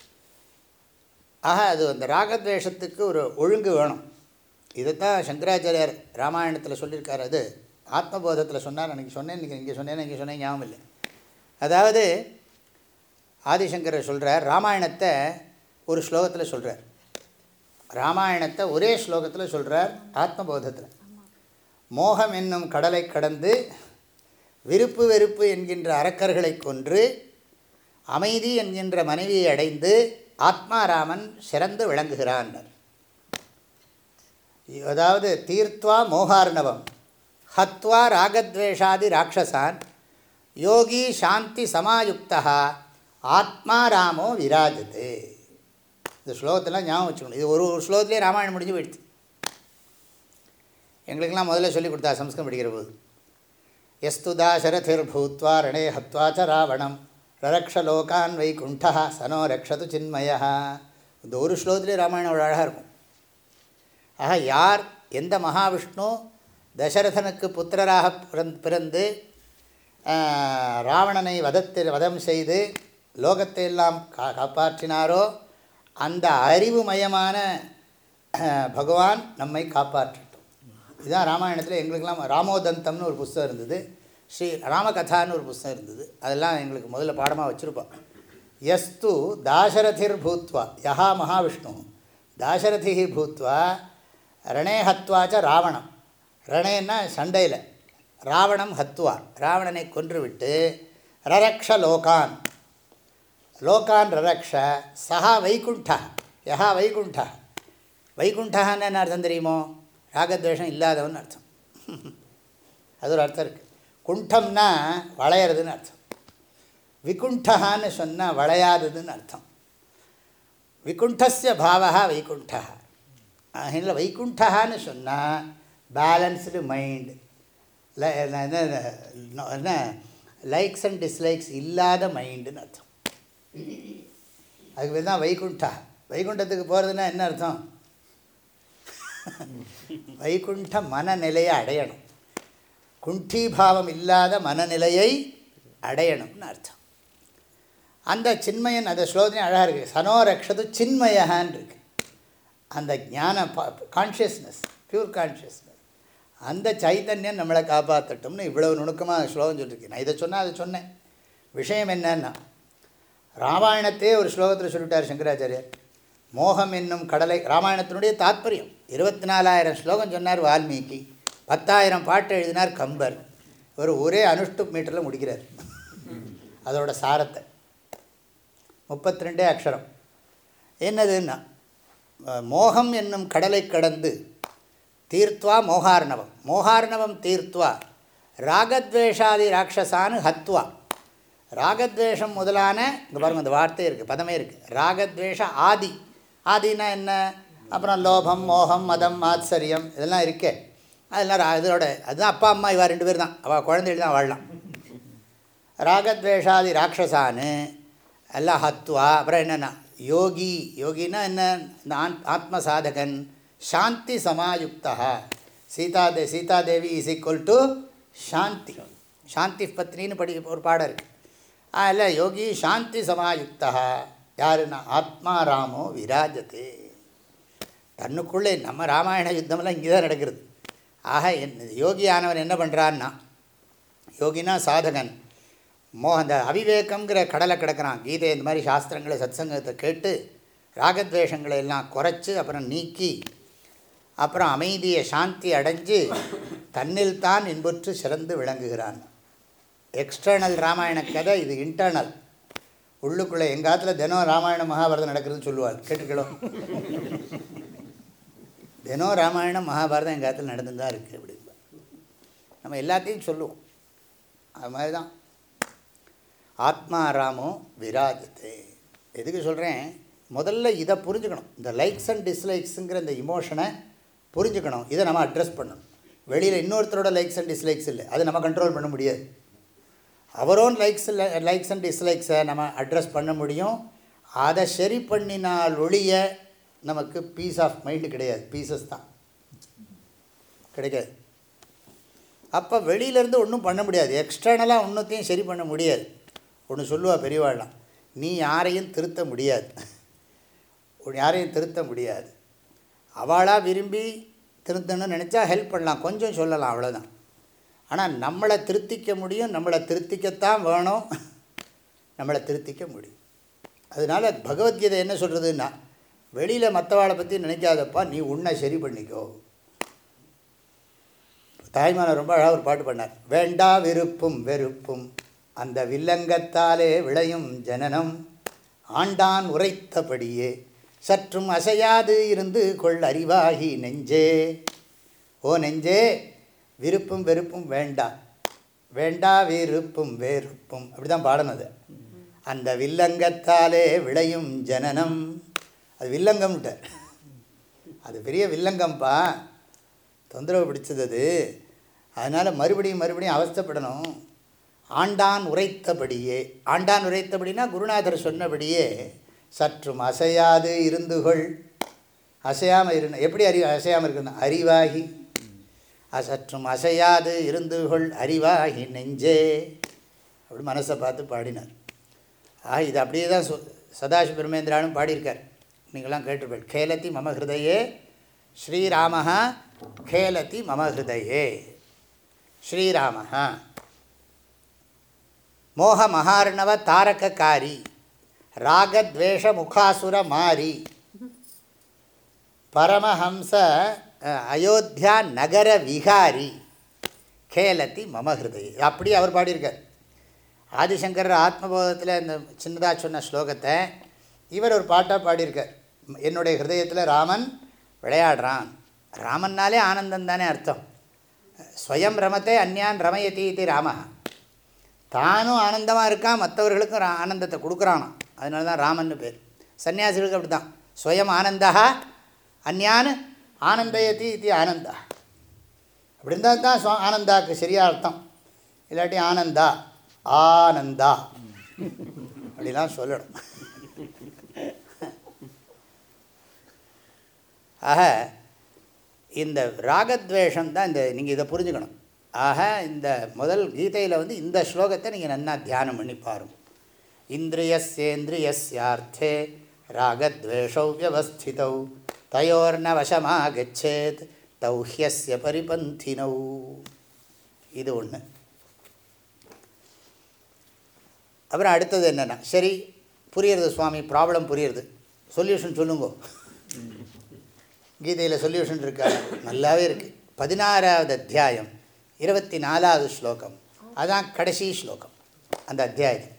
ஆக அது அந்த ராகத்வேஷத்துக்கு ஒரு ஒழுங்கு வேணும் இதைத்தான் சங்கராச்சாரியார் ராமாயணத்தில் சொல்லியிருக்கார் அது ஆத்மபோதத்தில் சொன்னார் அன்றைக்கி சொன்னேன் இன்றைக்கி இங்கே சொன்னேன் இங்கே சொன்னேன் ஞாபகம் இல்லை அதாவது ஆதிசங்கர் சொல்கிறார் ராமாயணத்தை ஒரு ஸ்லோகத்தில் சொல்கிறார் ராமாயணத்தை ஒரே ஸ்லோகத்தில் சொல்கிறார் ஆத்மபோதத்தில் மோகம் என்னும் கடலை கடந்து விருப்பு வெறுப்பு என்கின்ற அரக்கர்களை கொன்று அமைதி என்கின்ற மனைவியை அடைந்து ஆத்மாராமன் சிறந்து விளங்குகிறான் அதாவது தீர்த்வா மோகார்ணவம் ஹத்வா ராகத்வேஷாதி ராட்சசான் யோகி சாந்தி சமாயுக்தா ஆத்மா ராமோ விராஜது இந்த ஸ்லோகத்தெல்லாம் ஞாபகம் வச்சுக்கணும் இது ஒரு ஒரு ஸ்லோகத்துலேயே ராமாயணம் முடிஞ்சு போயிடுது எங்களுக்கெல்லாம் முதல்ல சொல்லி கொடுத்தா சம்ஸ்கிருதம் படிக்கிற போது எஸ்து தாசரதிர் பூத்வா ரணே ஹத்வா ச ராவணம் ரரக்ஷ லோகான் வைகுண்டா சனோ ரக்ஷது சின்மயா இந்த ஒரு ஸ்லோகத்திலே ராமாயணம் அவ்வளோ அழகாக இருக்கும் ஆக யார் எந்த மகாவிஷ்ணு தசரதனுக்கு புத்திரராக பிறந்து ராவணனை வதத்தில் வதம் செய்து லோகத்தை எல்லாம் கா காப்பாற்றினாரோ அந்த அறிவுமயமான பகவான் நம்மை காப்பாற்றட்டும் இதுதான் ராமாயணத்தில் எங்களுக்கெல்லாம் ராமோதந்தம்னு ஒரு புஸ்தகம் இருந்தது ஸ்ரீ ராமகதான்னு ஒரு புஸ்தகம் இருந்தது அதெல்லாம் எங்களுக்கு முதல்ல பாடமாக வச்சுருப்போம் எஸ்து தாசரதிர் பூத்வா யஹா மகாவிஷ்ணு தாசரதி பூத்வா ரணே ஹத்வாச்ச ராவணம் ரணேன்னா சண்டையில் ராவணம் ஹத்வா ராவணனை கொன்றுவிட்டு ரரக்ஷ லோகான் லோகான் ரரக்ஷ சஹா வைகுண்டா யஹா வைகுண்டா வைகுண்டான்னு என்ன அர்த்தம் தெரியுமோ ராகத்வேஷம் இல்லாதவன் அர்த்தம் அது ஒரு அர்த்தம் இருக்குது குண்டம்னா வளையிறதுன்னு அர்த்தம் விகுண்டகான்னு சொன்னால் வளையாததுன்னு அர்த்தம் விகுண்டஸ்ய பாவா வைகுண்டா அதில் வைகுண்டகான்னு சொன்னால் பேலன்ஸ்டு மைண்ட் என்ன லைக்ஸ் அண்ட் டிஸ்லைக்ஸ் இல்லாத மைண்டுன்னு அர்த்தம் அதுக்கு தான் வைகுண்டா வைகுண்டத்துக்கு போகிறதுனா என்ன அர்த்தம் வைகுண்ட மனநிலையை அடையணும் குண்டீபாவம் இல்லாத மனநிலையை அடையணும்னு அர்த்தம் அந்த சின்மயன் அந்த ஸ்லோகனே அழகாக இருக்குது சனோ ரக்ஷது சின்மயான் இருக்கு அந்த ஞான கான்ஷியஸ்னஸ் பியூர் கான்ஷியஸ்னஸ் அந்த சைத்தன்யம் நம்மளை காப்பாற்றட்டும்னு இவ்வளவு நுணுக்கமாக ஸ்லோகம் சொல்லியிருக்கேன் நான் இதை சொன்னால் அதை சொன்னேன் விஷயம் என்னன்னா ராமாயணத்தையே ஒரு ஸ்லோகத்தில் சொல்லிட்டார் சங்கராச்சாரியர் மோகம் என்னும் கடலை ராமாயணத்தினுடைய தாத்பரியம் இருபத்தி நாலாயிரம் ஸ்லோகம் சொன்னார் வால்மீகி பத்தாயிரம் பாட்டு எழுதினார் கம்பர் ஒரு ஒரே அனுஷ்டு மீட்டரில் முடிக்கிறார் அதோட சாரத்தை முப்பத்தி ரெண்டே அக்ஷரம் என்னதுன்னா மோகம் என்னும் கடலை கடந்து தீர்த்வா மோகார்ணவம் மோகார்ணவம் தீர்த்வா ராகத்வேஷாதி ராட்சசானு ஹத்வா ராகத்வேஷம் முதலான இங்கே பாருங்கள் அந்த வார்த்தை இருக்குது பதமே இருக்குது ராகத்வேஷ ஆதி ஆதினா என்ன அப்புறம் லோபம் மோகம் மதம் ஆச்சரியம் இதெல்லாம் இருக்கே அதெல்லாம் இதோட அதுதான் அப்பா அம்மா இவா ரெண்டு பேர் தான் அவள் குழந்தைகள் தான் வாழலாம் ராகத்வேஷாதி ராட்சசானு எல்லாம் ஹத்வா அப்புறம் என்னென்னா யோகி யோகினா என்ன இந்த ஆத்ம சாதகன் சாந்தி சமாயுக்தா சீதாதே சீதாதேவி இஸ் ஈக்குவல் டு சாந்தி சாந்தி பத்னின்னு படி ஒரு பாடம் இருக்குது அதில் யோகி சாந்தி சமாயுக்தா யாருன்னா ஆத்மா ராமோ விராஜத்தே தன்னுக்குள்ளே நம்ம ராமாயண யுத்தமெல்லாம் இங்கே தான் நடக்கிறது ஆக என் யோகி ஆனவன் என்ன பண்ணுறான்னா யோகினா சாதகன் மோ அந்த அவிவேகங்கிற கடலை கிடக்கிறான் கீதை இந்த மாதிரி சாஸ்திரங்களை சத்சங்கத்தை கேட்டு ராகத்வேஷங்களை எல்லாம் குறைச்சி அப்புறம் நீக்கி அப்புறம் அமைதியை சாந்தி அடைஞ்சு தன்னில் தான் இன்புற்று சிறந்து விளங்குகிறான் எக்ஸ்டர்னல் ராமாயண கதை இது இன்டர்னல் உள்ளுக்குள்ளே எங்கள் காலத்தில் தினம் ராமாயண மகாபாரதம் நடக்கிறதுன்னு சொல்லுவார் கேட்டுக்கலாம் தினம் ராமாயணம் மகாபாரதம் எங்கள் காலத்தில் நடந்து தான் இருக்குது அப்படின்பா நம்ம எல்லாத்தையும் சொல்லுவோம் அது மாதிரி தான் ஆத்மா ராமோ விராஜத்தை எதுக்கு சொல்கிறேன் முதல்ல இதை புரிஞ்சுக்கணும் இந்த லைக்ஸ் அண்ட் டிஸ்லைக்ஸுங்கிற இந்த இமோஷனை புரிஞ்சுக்கணும் இதை நம்ம அட்ரஸ் பண்ணணும் வெளியில் இன்னொருத்தரோட லைக்ஸ் அண்ட் டிஸ்லைக்ஸ் இல்லை அதை நம்ம கண்ட்ரோல் பண்ண முடியாது அவரோன் லைக்ஸ் லைக்ஸ் அண்ட் டிஸ்லைக்ஸை நம்ம அட்ரஸ் பண்ண முடியும் அதை சரி பண்ணினால் ஒழிய நமக்கு பீஸ் ஆஃப் மைண்டு கிடையாது பீசஸ் தான் கிடைக்காது அப்போ வெளியிலேருந்து ஒன்றும் பண்ண முடியாது எக்ஸ்டர்னலாக ஒன்றுத்தையும் சரி பண்ண முடியாது ஒன்று சொல்லுவா பெரியவாழ்லாம் நீ யாரையும் திருத்த முடியாது யாரையும் திருத்த முடியாது அவளாக விரும்பி திருத்தணும்னு நினச்சா ஹெல்ப் பண்ணலாம் கொஞ்சம் சொல்லலாம் அவ்வளோதான் ஆனால் நம்மளை திருத்திக்க முடியும் நம்மளை திருத்திக்கத்தான் வேணும் நம்மளை திருத்திக்க முடியும் அதனால் பகவத்கீதை என்ன சொல்கிறதுன்னா வெளியில் மற்றவாளை பற்றி நினைக்காதப்பா நீ உன்னை சரி பண்ணிக்கோ தாய்மான ரொம்ப அழகாக ஒரு பாட்டு பண்ணார் வேண்டா விருப்பும் வெறுப்பும் அந்த வில்லங்கத்தாலே விளையும் ஜனனம் ஆண்டான் உரைத்தபடியே சற்றும் அசையாது இருந்து கொள் நெஞ்சே ஓ நெஞ்சே விருப்பும் வெறுப்பும் வேண்டாம் வேண்டா விருப்பும் வேறுப்பும் அப்படி தான் பாடணும் அது அந்த வில்லங்கத்தாலே விளையும் ஜனனம் அது வில்லங்கம்ட்ட அது பெரிய வில்லங்கம்ப்பா தொந்தரவு பிடிச்சது அது அதனால் மறுபடியும் மறுபடியும் அவஸ்தைப்படணும் ஆண்டான் உரைத்தபடியே ஆண்டான் உரைத்தபடினா குருநாதர் சொன்னபடியே சற்றும் அசையாது இருந்துகொள் அசையாமல் இருந்த எப்படி அறி அசையாமல் இருக்கணும் அறிவாகி அசற்றும் அசையாது இருந்துகொள் அறிவாகி நெஞ்சே அப்படி மனசை பார்த்து பாடினார் ஆ இது அப்படியே தான் சொ சதாசி பிரமேந்திரானும் பாடியிருக்கார் நீங்களாம் கேட்டுருப்பேன் கேலத்தி மம ஹிருதயே ஸ்ரீராம கேலத்தி மம ஹிருதயே ஸ்ரீராம மோக மகார்ணவ தாரகக்காரி ராகத்வேஷ முகாசுர மாரி பரமஹம்ச அயோத்தியா நகர விகாரி கேலத்தி மம ஹிருதய அப்படி அவர் பாடியிருக்கார் ஆதிசங்கர் ஆத்மபோதத்தில் இந்த சின்னதாக சொன்ன ஸ்லோகத்தை இவர் ஒரு பாட்டாக பாடியிருக்கார் என்னுடைய ஹிருதயத்தில் ராமன் விளையாடுறான் ராமன்னாலே ஆனந்தம் தானே அர்த்தம் ஸ்வயம் ரமத்தை அந்யான் ரமயதி இது ராம தானும் ஆனந்தமாக இருக்கான் மற்றவர்களுக்கும் ஆனந்தத்தை கொடுக்குறானோ அதனால தான் ராமன்னு பேர் சன்னியாசிகளுக்கு அப்படி தான் ஸ்வயம் ஆனந்தா அந்யான் ஆனந்தயதி இது ஆனந்தா அப்படி இருந்தால் தான் ஸ்வ ஆனந்தாக்கு சரியாக அர்த்தம் இல்லாட்டி ஆனந்தா ஆனந்தா அப்படிலாம் சொல்லணும் ஆக இந்த ராகத்வேஷம் தான் இந்த நீங்கள் இதை புரிஞ்சுக்கணும் ஆக இந்த முதல் கீதையில் வந்து இந்த ஸ்லோகத்தை நீங்கள் நன்னா தியானம் பண்ணி பாருங்க இந்திரியசேந்திரியஸ்யார்த்தே ராகத்வேஷௌ வியவஸ்திதௌ தயோர்ன வசமாகச்சேத் தௌஹ்யஸ்ய பரிபந்தினௌ இது ஒன்று அப்புறம் அடுத்தது என்னென்னா சரி புரியுறது சுவாமி ப்ராப்ளம் புரியுறது சொல்யூஷன் சொல்லுங்க கீதையில் சொல்யூஷன் இருக்கா நல்லாவே இருக்குது பதினாறாவது அத்தியாயம் இருபத்தி நாலாவது ஸ்லோகம் அதுதான் கடைசி ஸ்லோகம் அந்த அத்தியாயத்தில்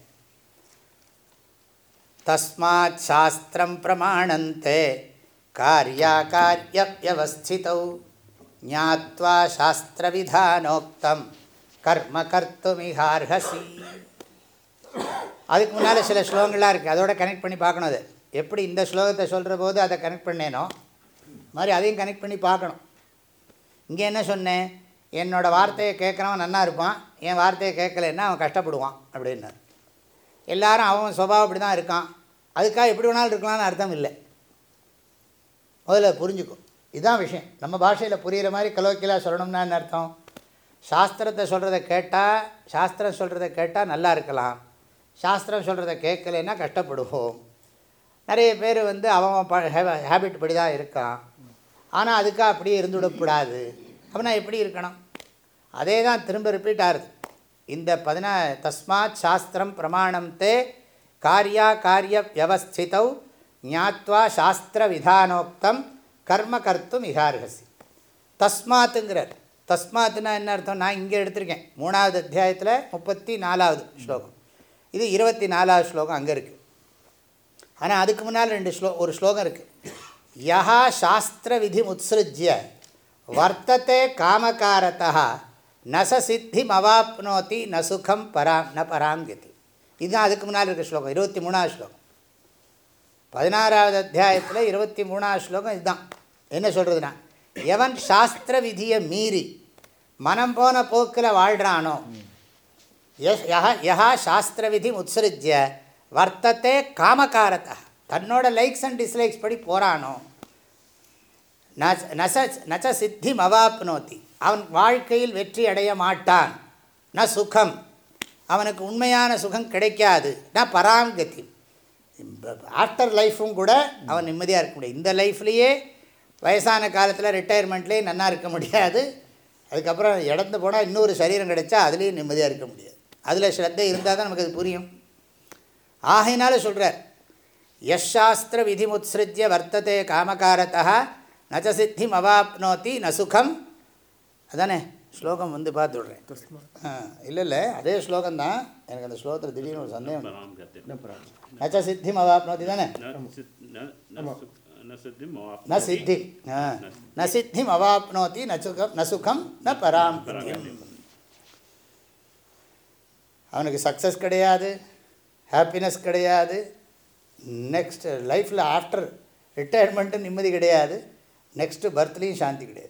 தஸ்மாத் சாஸ்திரம் பிரமாணந்தே காரியாக்காரியவியவஸ்திதௌ ஞாத்வா சாஸ்திரவிதானோக்தம் கர்ம கர்த்துமிகார்ஹசி அதுக்கு முன்னால் சில ஸ்லோகங்கள்லாம் இருக்குது அதோட கனெக்ட் பண்ணி பார்க்கணும் அது எப்படி இந்த ஸ்லோகத்தை சொல்கிற போது அதை கனெக்ட் பண்ணேனோ மாதிரி அதையும் கனெக்ட் பண்ணி பார்க்கணும் இங்கே என்ன சொன்னேன் என்னோடய வார்த்தையை கேட்குறவன் நன்னா இருப்பான் என் வார்த்தையை கேட்கலன்னா அவன் கஷ்டப்படுவான் அப்படின்னு எல்லாரும் அவன் சுபாவம் அப்படி தான் இருக்கான் அதுக்காக எப்படி வேணாலும் இருக்கலாம்னு அர்த்தம் இல்லை முதல்ல புரிஞ்சுக்கும் இதுதான் விஷயம் நம்ம பாஷையில் புரிகிற மாதிரி கலோக்கியலாக சொல்லணும்னா என்ன அர்த்தம் சாஸ்திரத்தை சொல்கிறத கேட்டால் சாஸ்திரம் சொல்கிறத கேட்டால் நல்லா இருக்கலாம் சாஸ்திரம் சொல்கிறத கேட்கலைன்னா கஷ்டப்படுவோம் நிறைய பேர் வந்து அவன் ப ஹேபிட் படி தான் இருக்கான் ஆனால் அதுக்காக அப்படியே இருந்துவிடக்கூடாது அப்படின்னா எப்படி இருக்கணும் அதே தான் திரும்ப ரிப்பீட் ஆகுது இந்த பதினா தஸ்மாத் சாஸ்திரம் பிரமாணம் தே காரியா காரிய வியவஸ்திதௌ ஞாத்வா சாஸ்திர விதானோக்தம் கர்ம கர்த்தும் இகார்ஹசி தஸ்மாத்துங்கிறார் தஸ்மாத்துனா என்ன அர்த்தம் நான் இங்கே எடுத்திருக்கேன் மூணாவது அத்தியாயத்தில் முப்பத்தி நாலாவது ஸ்லோகம் இது இருபத்தி நாலாவது ஸ்லோகம் அங்கே இருக்குது ஆனால் அதுக்கு முன்னால் ரெண்டு ஸ்லோ ஒரு ஸ்லோகம் இருக்குது யா சாஸ்திர விதி முத்ஸ்ருஜ்ய வர்த்தத்தை காமகாரத்தா நச சித்தி மவாப்னோத்தி ந சுகம் பராம் ந பராங்கதி இதுதான் அதுக்கு முன்னால் இருக்க ஸ்லோகம் இருபத்தி மூணாவது ஸ்லோகம் பதினாறாவது அத்தியாயத்தில் இருபத்தி மூணாவது ஸ்லோகம் இதுதான் என்ன சொல்கிறதுனா எவன் சாஸ்திர விதியை மீறி மனம் போன போக்கில் வாழ்கிறானோ யஹா சாஸ்திர விதி உத்ஸிருஜ்ய வர்த்தத்தை காமகாரத்தா தன்னோட லைக்ஸ் அண்ட் டிஸ்லைக்ஸ் படி போகிறானோ நச நச்ச சித்தி மவாப்னோத்தி அவன் வாழ்க்கையில் வெற்றி அடைய மாட்டான் ந சுகம் அவனுக்கு உண்மையான சுகம் கிடைக்காது ந பராங்கதி ஆஃப்டர் லைஃப்பும் கூட அவன் நிம்மதியாக இருக்க முடியும் இந்த லைஃப்லேயே வயசான காலத்தில் ரிட்டையர்மெண்ட்லேயே நல்லா இருக்க முடியாது அதுக்கப்புறம் இறந்து போனால் இன்னொரு சரீரம் கிடைச்சா அதுலேயும் நிம்மதியாக இருக்க முடியாது அதில் ஸ்ரத்தை இருந்தால் தான் நமக்கு அது புரியும் ஆகையினால சொல்கிறார் யஷாஸ்திர விதிமுத்ஸ்ருத்திய வர்த்தத்தை காமகாரத்தா நச்ச சித்திம் அவாப்னோத்தி ந சுகம் அதானே ஸ்லோகம் வந்து பார்த்து விட்றேன் இல்லை இல்லை அதே ஸ்லோகம் தான் எனக்கு அந்த ஸ்லோகத்தில் திடீர்னு ஒரு சந்தேகம் நச்ச சித்திம் அவாப்னோத்தி தானே ந சித்தி ந சித்திம் அவாப்னோத்தி ந சுகம் ந சுகம் ந பராம் அவனுக்கு சக்ஸஸ் கிடையாது ஹாப்பினஸ் கிடையாது நெக்ஸ்ட் லைஃப்பில் ஆஃப்டர் ரிட்டையர்மெண்ட்டு நிம்மதி கிடையாது நெக்ஸ்ட்டு பர்த்லேயும் சாந்தி கிடையாது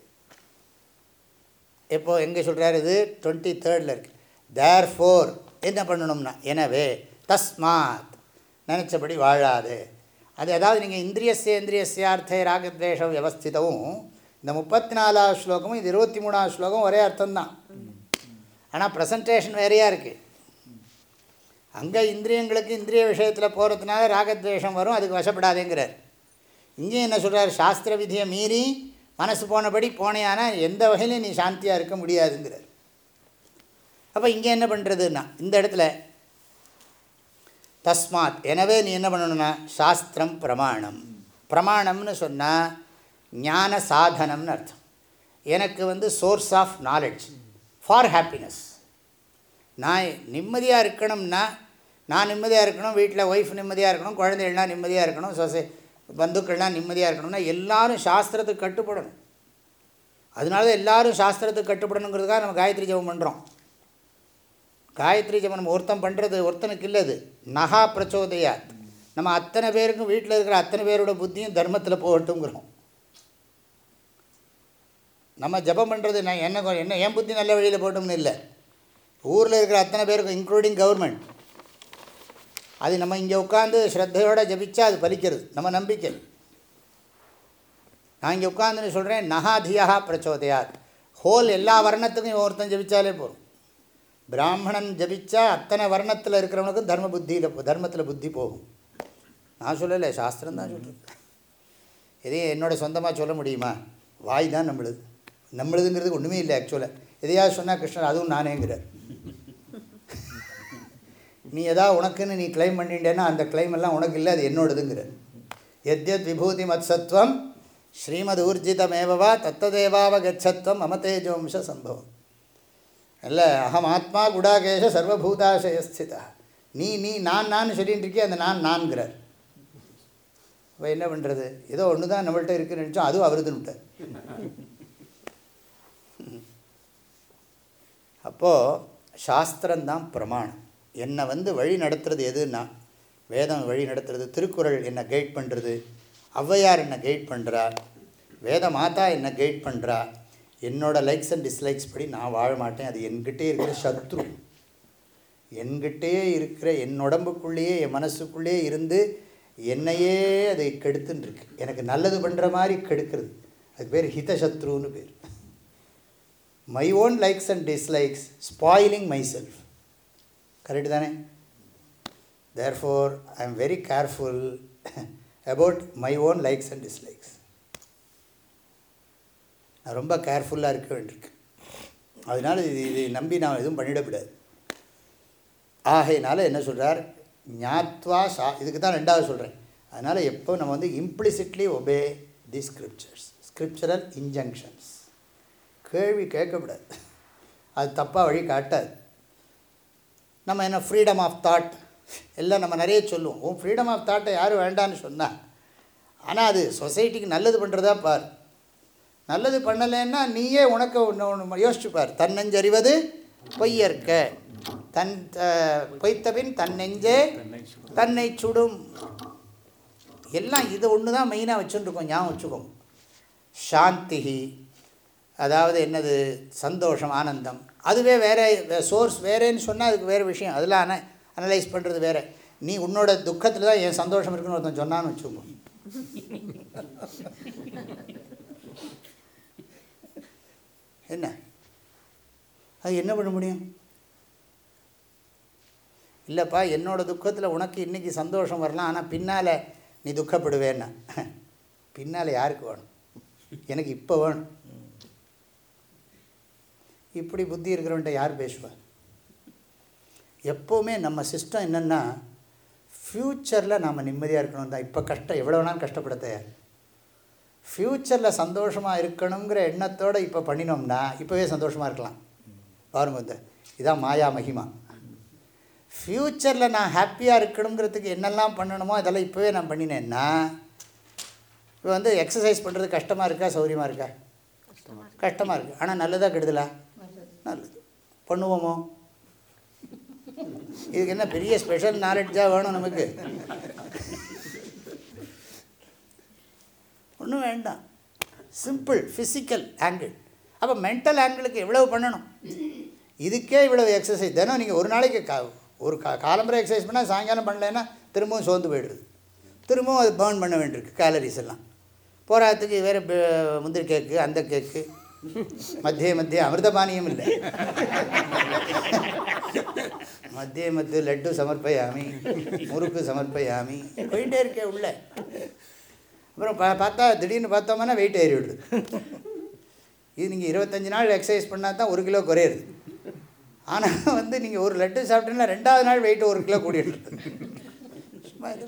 எப்போ எங்கே சொல்கிறார் இது டுவெண்ட்டி தேர்டில் இருக்குது தேர் ஃபோர் என்ன பண்ணணும்னா எனவே தஸ்மாத் நினச்சபடி வாழாது அது அதாவது நீங்கள் இந்திரியஸ்ய இந்திரியஸ்யார்த்தே ராகத்வேஷ வியவஸ்திதவும் இந்த முப்பத்தி நாலாவது ஸ்லோகமும் இது இருபத்தி மூணாவது ஸ்லோகம் ஒரே அர்த்தம்தான் ஆனால் ப்ரெசன்டேஷன் வேறையாக இருக்குது அங்கே இந்திரியங்களுக்கு இந்திரிய விஷயத்தில் போகிறதுனால ராகத்வேஷம் வரும் அதுக்கு வசப்படாதேங்கிறார் இங்கேயும் என்ன சொல்கிறார் சாஸ்திர விதியை மீறி மனசு போனபடி போனேயானா எந்த வகையிலையும் நீ சாந்தியாக இருக்க முடியாதுங்கிறார் அப்போ இங்கே என்ன பண்ணுறதுன்னா இந்த இடத்துல தஸ்மாத் எனவே நீ என்ன பண்ணணும்னா சாஸ்திரம் பிரமாணம் பிரமாணம்னு சொன்னால் ஞான சாதனம்னு அர்த்தம் எனக்கு வந்து source of knowledge for happiness நான் நிம்மதியாக இருக்கணும்னா நான் நிம்மதியாக இருக்கணும் வீட்டில் ஒய்ஃப் நிம்மதியாக இருக்கணும் குழந்தைகள்லாம் நிம்மதியாக இருக்கணும் சொசை பந்துக்கள்லாம் நிம்மதியாக இருக்கணும்னா எல்லாரும் சாஸ்திரத்துக்கு கட்டுப்படணும் அதனால தான் எல்லோரும் சாஸ்திரத்துக்கு கட்டுப்படணுங்கிறதுக்காக நம்ம காயத்ரி ஜபம் பண்ணுறோம் காயத்ரி ஜபம் நம்ம ஒருத்தன் பண்ணுறது ஒருத்தனுக்கு இல்லை அது நகா பிரச்சோதையாத் நம்ம அத்தனை பேருக்கும் வீட்டில் இருக்கிற அத்தனை பேரோட புத்தியும் தர்மத்தில் போகட்டுங்கிறோம் நம்ம ஜபம் பண்ணுறது நான் என்ன என்ன என் புத்தி நல்ல வழியில் போட்டோம்னு இல்லை ஊரில் இருக்கிற அத்தனை பேருக்கும் இன்க்ளூடிங் கவர்மெண்ட் அது நம்ம இங்கே உட்காந்து ஸ்ரத்தையோடு ஜபிச்சா அது பலிக்கிறது நம்ம நம்பிக்கை நான் இங்கே உட்காந்துன்னு சொல்கிறேன் நகாதியா பிரச்சோதயாத் ஹோல் எல்லா வர்ணத்துக்கும் ஒருத்தன் ஜபிச்சாலே போகும் பிராமணன் ஜபிச்சா அத்தனை வர்ணத்தில் இருக்கிறவனுக்கும் தர்ம புத்தியில் தர்மத்தில் புத்தி போகும் நான் சொல்லலை சாஸ்திரம் தான் சொல்கிறேன் எதையும் என்னோட சொந்தமாக சொல்ல முடியுமா வாய் தான் நம்மளுது நம்மளுதுங்கிறது ஒன்றுமே இல்லை ஆக்சுவலாக எதையாவது சொன்னால் கிருஷ்ணர் அதுவும் நானேங்கிறார் நீ எதாவது உனக்குன்னு நீ கிளைம் பண்ணிட்டேன்னா அந்த கிளைம் எல்லாம் உனக்கு இல்லை அது என்னோடதுங்கிற எத்யத் விபூதி மத்சத்வம் ஸ்ரீமத் ஊர்ஜிதமேவா தத்ததேவாவ கச்சத்வம் மம தேஜோம்ச சம்பவம் இல்லை அகம் ஆத்மா குடாகேஷ சர்வபூதாசயஸ்திதா நீ நீ நான் நான் சொல்லிட்டு இருக்கே அந்த நான் நான்கிறார் இப்போ என்ன பண்ணுறது ஏதோ ஒன்று தான் நம்மள்கிட்ட இருக்குன்னு நினச்சோம் அதுவும் அவருதுன்னுட்டார் அப்போது சாஸ்திரம்தான் பிரமாணம் என்னை வந்து வழி நடத்துறது எதுன்னா வேதம் வழி நடத்துறது திருக்குறள் என்னை கைட் பண்ணுறது ஔவையார் என்னை கைட் பண்ணுறா வேத மாதா என்னை கைட் பண்ணுறா என்னோடய லைக்ஸ் அண்ட் டிஸ்லைக்ஸ் படி நான் வாழ மாட்டேன் அது என்கிட்டே இருக்கிற சத்ரு என்கிட்டே இருக்கிற என் உடம்புக்குள்ளேயே என் மனசுக்குள்ளேயே இருந்து என்னையே அதை கெடுத்துன்னு எனக்கு நல்லது பண்ணுற மாதிரி கெடுக்கிறது அதுக்கு பேர் ஹிதசத்ருன்னு பேர் my own likes and dislikes spoiling myself correct தானே therefore I am very careful about my own likes and dislikes நான் ரொம்ப கேர்ஃபுல்லாக இருக்க வேண்டியிருக்கு அதனால் இது இதை நம்பி நான் எதுவும் பண்ணிடக்கூடாது ஆகையினால என்ன சொல்கிறார் ஞாத்வா சா இதுக்கு தான் ரெண்டாவது சொல்கிறேன் அதனால் எப்போ நம்ம வந்து implicitly obey the scriptures scriptural injunctions கேள்வி கேட்கக்கூடாது அது தப்பாக வழி காட்டாது நம்ம என்ன ஃப்ரீடம் ஆஃப் தாட் எல்லாம் நம்ம நிறைய சொல்லுவோம் உன் ஃப்ரீடம் ஆஃப் தாட்டை யாரும் வேண்டான்னு சொன்னால் ஆனால் அது சொசைட்டிக்கு நல்லது பண்ணுறதா பார் நல்லது பண்ணலைன்னா நீயே உனக்கு ஒன்று ஒன்று யோசிச்சுப்பார் தன்னஞ்சறிவது பொய்யற்க தன் பொய்த்தபின் தன்னெஞ்சே தன்னை சுடும் எல்லாம் இது ஒன்று தான் மெயினாக வச்சுருக்கோம் ஞாபகம் வச்சுக்கோங்க சாந்தி அதாவது என்னது சந்தோஷம் ஆனந்தம் அதுவே வேறு சோர்ஸ் வேறேன்னு சொன்னால் அதுக்கு வேறு விஷயம் அதெல்லாம் அன அனலைஸ் பண்ணுறது வேறு நீ உன்னோட துக்கத்தில் தான் என் சந்தோஷம் இருக்குன்னு ஒருத்தன் சொன்னான்னு வச்சுக்கோங்க என்ன அது என்ன பண்ண முடியும் இல்லைப்பா என்னோடய துக்கத்தில் உனக்கு இன்றைக்கி சந்தோஷம் வரலாம் ஆனால் பின்னால் நீ துக்கப்படுவேன்னா பின்னால் யாருக்கு வேணும் எனக்கு இப்போ வேணும் இப்படி புத்தி இருக்கிறவன்ட்ட யார் பேசுவார் எப்போவுமே நம்ம சிஸ்டம் என்னென்னா ஃப்யூச்சரில் நாம் நிம்மதியாக இருக்கணும் தான் இப்போ கஷ்டம் எவ்வளோ வேணாலும் கஷ்டப்பட தயார் ஃப்யூச்சரில் சந்தோஷமாக இருக்கணுங்கிற எண்ணத்தோடு இப்போ பண்ணினோம்னா இப்போவே சந்தோஷமாக இருக்கலாம் பாருங்க இந்த இதான் மாயா மகிமா ஃப்யூச்சரில் நான் ஹாப்பியாக இருக்கணுங்கிறதுக்கு என்னெல்லாம் பண்ணணுமோ அதெல்லாம் இப்போவே நான் பண்ணினேன்னா இப்போ வந்து எக்ஸசைஸ் பண்ணுறது கஷ்டமாக இருக்கா சௌரியமாக இருக்கா கஷ்டமாக இருக்குது ஆனால் நல்லதாக கெடுதலா நல்லது பண்ணுவோமோ இதுக்கு என்ன பெரிய ஸ்பெஷல் நாலெட்ஜாக வேணும் நமக்கு ஒன்றும் வேண்டாம் சிம்பிள் ஃபிசிக்கல் ஆங்கிள் அப்போ மென்டல் ஆங்கிளுக்கு எவ்வளவு பண்ணணும் இதுக்கே இவ்வளவு எக்ஸசைஸ் தினம் நீங்கள் ஒரு நாளைக்கு கா ஒரு கா காலம்பரை எக்ஸசைஸ் பண்ணால் சாயங்காலம் பண்ணலைன்னா திரும்பவும் சோர்ந்து போயிடுது திரும்பவும் அது பேர்ன் பண்ண வேண்டியிருக்கு கேலரிஸ் எல்லாம் போராட்டத்துக்கு வேறு முந்திரி கேக்கு அந்த கேக்கு மத்திய மத்திய அமிர்தபானியம் இல்லை மத்திய மத்திய லட்டு சமர்ப்பயாமி முறுக்கு சமர்ப்பயாமி போயிட்டே இருக்கே உள்ள அப்புறம் பா பார்த்தா திடீர்னு பார்த்தோம்னா வெயிட் ஏறி விடுது இது நீங்கள் இருபத்தஞ்சி நாள் எக்ஸசைஸ் பண்ணால் தான் ஒரு கிலோ குறையுது ஆனால் வந்து நீங்கள் ஒரு லட்டு சாப்பிட்டீங்கன்னா ரெண்டாவது நாள் வெயிட் ஒரு கிலோ கூடிடுது சும்மா இது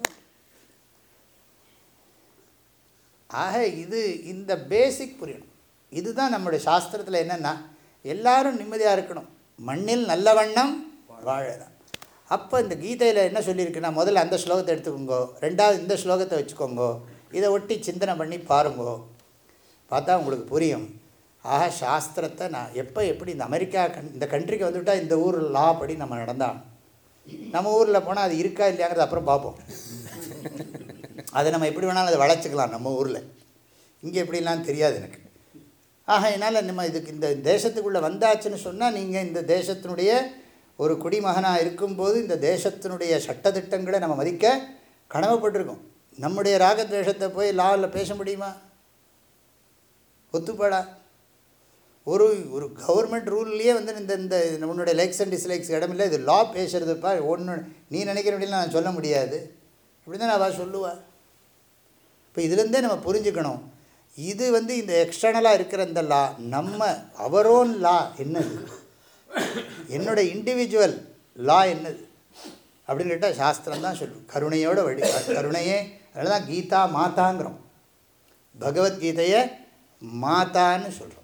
ஆக இது இந்த பேசிக் புரியணும் இதுதான் நம்முடைய சாஸ்திரத்தில் என்னென்னா எல்லாரும் நிம்மதியாக இருக்கணும் மண்ணில் நல்ல வண்ணம் வாழலாம் அப்போ இந்த கீதையில் என்ன சொல்லியிருக்குன்னா முதல்ல அந்த ஸ்லோகத்தை எடுத்துக்கோங்கோ ரெண்டாவது இந்த ஸ்லோகத்தை வச்சுக்கோங்கோ இதை ஒட்டி சிந்தனை பண்ணி பாருங்கோ பார்த்தா உங்களுக்கு புரியும் ஆக சாஸ்திரத்தை நான் எப்போ எப்படி இந்த அமெரிக்கா கண் இந்த கண்ட்ரிக்கு வந்துவிட்டால் இந்த ஊர் லா படி நம்ம நடந்தான் நம்ம ஊரில் போனால் அது இருக்கா இல்லையாங்கிறது அப்புறம் பார்ப்போம் அதை நம்ம எப்படி வேணாலும் அதை வளைச்சிக்கலாம் நம்ம ஊரில் இங்கே எப்படிலாம் தெரியாது எனக்கு ஆக என்னால் நம்ம இதுக்கு இந்த தேசத்துக்குள்ளே வந்தாச்சுன்னு சொன்னால் நீங்கள் இந்த தேசத்தினுடைய ஒரு குடிமகனாக இருக்கும்போது இந்த தேசத்தினுடைய சட்டத்திட்டங்களை நம்ம மதிக்க கடமைப்பட்டிருக்கோம் நம்முடைய ராகத்வேஷத்தை போய் லாவில் பேச முடியுமா ஒத்துப்பாடா ஒரு ஒரு கவர்மெண்ட் ரூல்லையே வந்து இந்த இந்த உன்னுடைய லைக்ஸ் அண்ட் டிஸ்லைக்ஸ் இடமில்லை இது லா பேசுகிறதுப்பா ஒன்று நீ நினைக்கிற முடியல நான் சொல்ல முடியாது இப்படி தான் அவள் சொல்லுவாள் இப்போ இதுலேருந்தே நம்ம புரிஞ்சுக்கணும் இது வந்து இந்த எக்ஸ்டர்னலாக இருக்கிற இந்த லா நம்ம அவரோன் லா என்னது என்னோட இண்டிவிஜுவல் லா என்னது அப்படின்னு கேட்டால் சாஸ்திரம் தான் சொல்லும் கருணையோட வழி கருணையே அதனால தான் கீதா மாதாங்கிறோம் பகவத்கீதையை மாதான்னு சொல்கிறோம்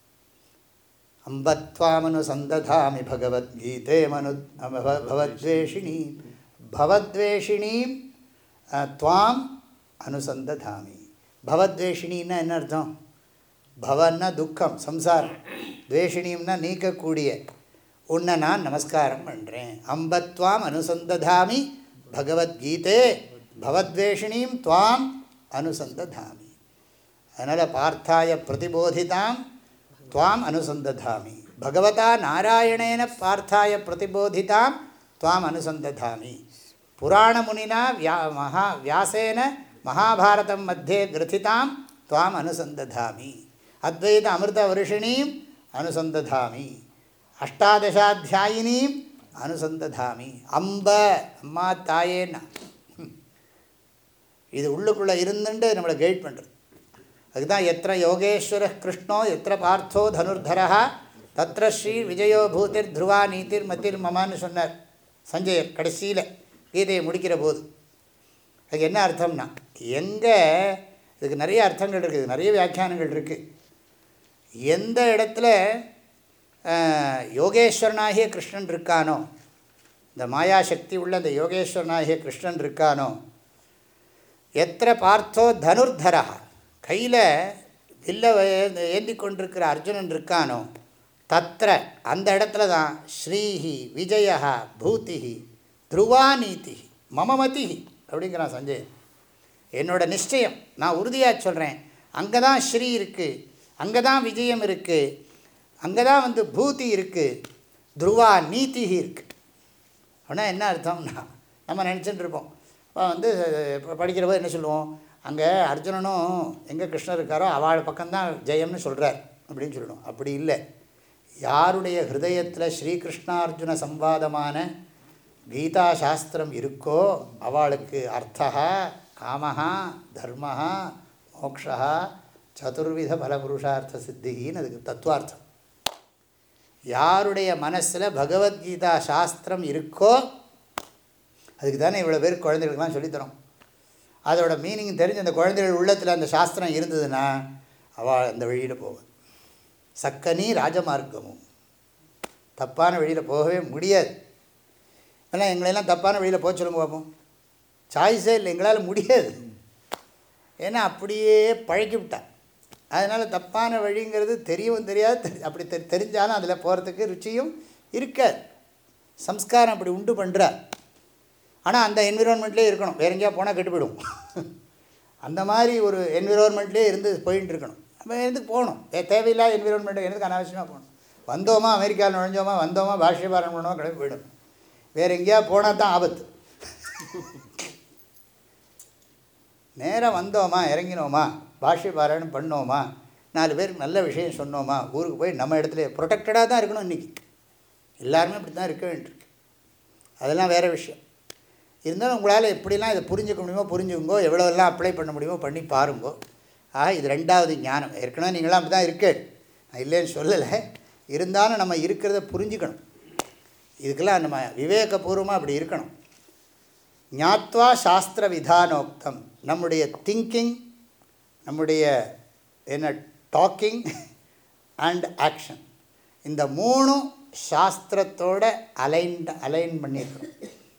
அம்பத்வாமனு சந்ததாமி பகவத்கீதே மனு பவத்வேஷினி பவத்வேஷினீம் துவாம் அனுசந்ததாமி பவத்வேஷினின்னா என்ன அர்த்தம் பவன்னா துக்கம் சம்சாரம் துவேஷினியம்னா நீக்கக்கூடிய உன்னை நான் நமஸ்காரம் பண்ணுறேன் அம்பத்வாம் அனுசந்ததாமி பகவத்கீதே பவத்வேஷினியும் துவாம் அனுசந்ததாமி அதனால் பார்த்தாய பிரதிபோதிதாம் துவாம் அனுசந்ததாமி பகவதா நாராயணேன பார்த்தாய பிரதிபோதிதாம் துவாம் அனுசந்ததாமி புராணமுனினா வியா மகா வியாசேன மகாபாரதம் மத்தியே கிரதிதாம் துவாம் அனுசந்ததாமி அத்வைத அமிர்த வருஷிணீம் அனுசந்ததாமி அஷ்டாதசாத்தியாயினீம் அனுசந்ததாமி அம்ப அம்மா தாயேன்னா இது உள்ளுக்குள்ளே இருந்துட்டு நம்மளை கைட் பண்ணுறது அதுதான் எத்த யோகேஸ்வர கிருஷ்ணோ எத்த பார்த்தோ தனுர்தரா தத்திர ஸ்ரீ விஜயோ பூதிர் துருவா நீதிர் மத்திர் மமான்னு சொன்னார் சஞ்சயர் கடைசியில் கீதையை முடிக்கிற போது அதுக்கு என்ன அர்த்தம்னா எங்கே இதுக்கு நிறைய அர்த்தங்கள் இருக்குது நிறைய வியாக்கியானங்கள் இருக்குது எந்த இடத்துல யோகேஸ்வரனாகிய கிருஷ்ணன் இருக்கானோ இந்த மாயாசக்தி உள்ள அந்த யோகேஸ்வரனாகிய கிருஷ்ணன் இருக்கானோ எத்திர பார்த்தோ தனுர்தரா கையில் வில்ல ஏந்தி கொண்டிருக்கிற அர்ஜுனன் இருக்கானோ தத்திர அந்த இடத்துல தான் ஸ்ரீஹி விஜயா பூதிஹி துருவாநீதி மமமதி அப்படிங்கிறான் சஞ்சய் என்னோட நிச்சயம் நான் உறுதியாக சொல்கிறேன் அங்கே தான் ஸ்ரீ இருக்குது அங்கே தான் விஜயம் இருக்குது அங்கே தான் வந்து பூதி இருக்குது துருவா நீதி இருக்குது அப்படின்னா என்ன அர்த்தம்னா நம்ம நினச்சிட்டு இருப்போம் இப்போ வந்து படிக்கிறப்போ என்ன சொல்லுவோம் அங்கே அர்ஜுனனும் எங்கே கிருஷ்ணர் இருக்காரோ அவள் பக்கம்தான் ஜெயம்னு சொல்கிறார் அப்படின்னு சொல்லணும் அப்படி இல்லை யாருடைய ஹிருதயத்தில் ஸ்ரீகிருஷ்ணார்ஜுன சம்வாதமான கீதா சாஸ்திரம் இருக்கோ அவளுக்கு அர்த்தா காமஹா தர்மஹா மோக்ஷா சதுர்வித பலபுருஷார்த்த சித்திகின்னு அதுக்கு தத்துவார்த்தம் யாருடைய மனசில் பகவத்கீதா சாஸ்திரம் இருக்கோ அதுக்கு தானே இவ்வளோ பேர் குழந்தைகளுக்கெல்லாம் சொல்லித்தரோம் அதோட மீனிங் தெரிஞ்சு அந்த குழந்தைகள் உள்ளத்தில் அந்த சாஸ்திரம் இருந்ததுன்னா அவள் அந்த வழியில் போவாள் சக்கனி ராஜமார்க்கமும் தப்பான வழியில் போகவே முடியாது ஏன்னா எங்களெல்லாம் தப்பான வழியில் போக சொல்லுங்க பார்ப்போம் சாய்ஸே இல்லை எங்களால் முடியாது ஏன்னா அப்படியே பழக்கி விட்டான் அதனால் தப்பான வழிங்கிறது தெரியவும் தெரியாது அப்படி தெ தெரிஞ்சாலும் அதில் போகிறதுக்கு ருச்சியும் இருக்காது சம்ஸ்காரம் அப்படி உண்டு பண்ணுறார் ஆனால் அந்த என்விரான்மெண்ட்லேயே இருக்கணும் வேற எங்கேயா போனால் கெட்டு போயிடும் அந்த மாதிரி ஒரு என்விரான்மெண்ட்லேயே இருந்து போயிட்டு இருக்கணும் நம்ம எதுக்கு போகணும் ஏ தேவையில்லாத என்விரான்மெண்ட் எதுக்கு அனாவசியமாக போகணும் வந்தோமா அமெரிக்காவில் நுழைஞ்சோமா வந்தோமா பாஷ்ய பாரணம் பண்ணோமா கிளம்பி போயிடும் வேறு எங்கேயா போனால் தான் ஆபத்து நேராக வந்தோமா இறங்கினோமா பாஷ்ய பாராயணம் பண்ணோமா நாலு பேருக்கு நல்ல விஷயம் சொன்னோமா ஊருக்கு போய் நம்ம இடத்துல ப்ரொடெக்டடாக தான் இருக்கணும் இன்றைக்கி எல்லாருமே இப்படி தான் இருக்க வேண்டியிருக்கு அதெல்லாம் வேறு விஷயம் இருந்தாலும் உங்களால் எப்படிலாம் இதை புரிஞ்சுக்க முடியுமோ புரிஞ்சுக்கோங்கோ எவ்வளோலாம் அப்ளை பண்ண முடியுமோ பண்ணி பாருங்கோ ஆக இது ரெண்டாவது ஞானம் ஏற்கனவே நீங்களாம் அப்படி தான் இருக்கு நான் இல்லைன்னு சொல்லலை இருந்தாலும் நம்ம இருக்கிறத புரிஞ்சுக்கணும் இதுக்கெல்லாம் நம்ம விவேகபூர்வமாக அப்படி இருக்கணும் ஞாத்வா சாஸ்திர விதானோக்தம் நம்முடைய திங்கிங் நம்முடைய என்ன டாக்கிங் அண்ட் ஆக்ஷன் இந்த மூணும் சாஸ்திரத்தோட அலைன்ட் அலைன் பண்ணியிருக்கணும்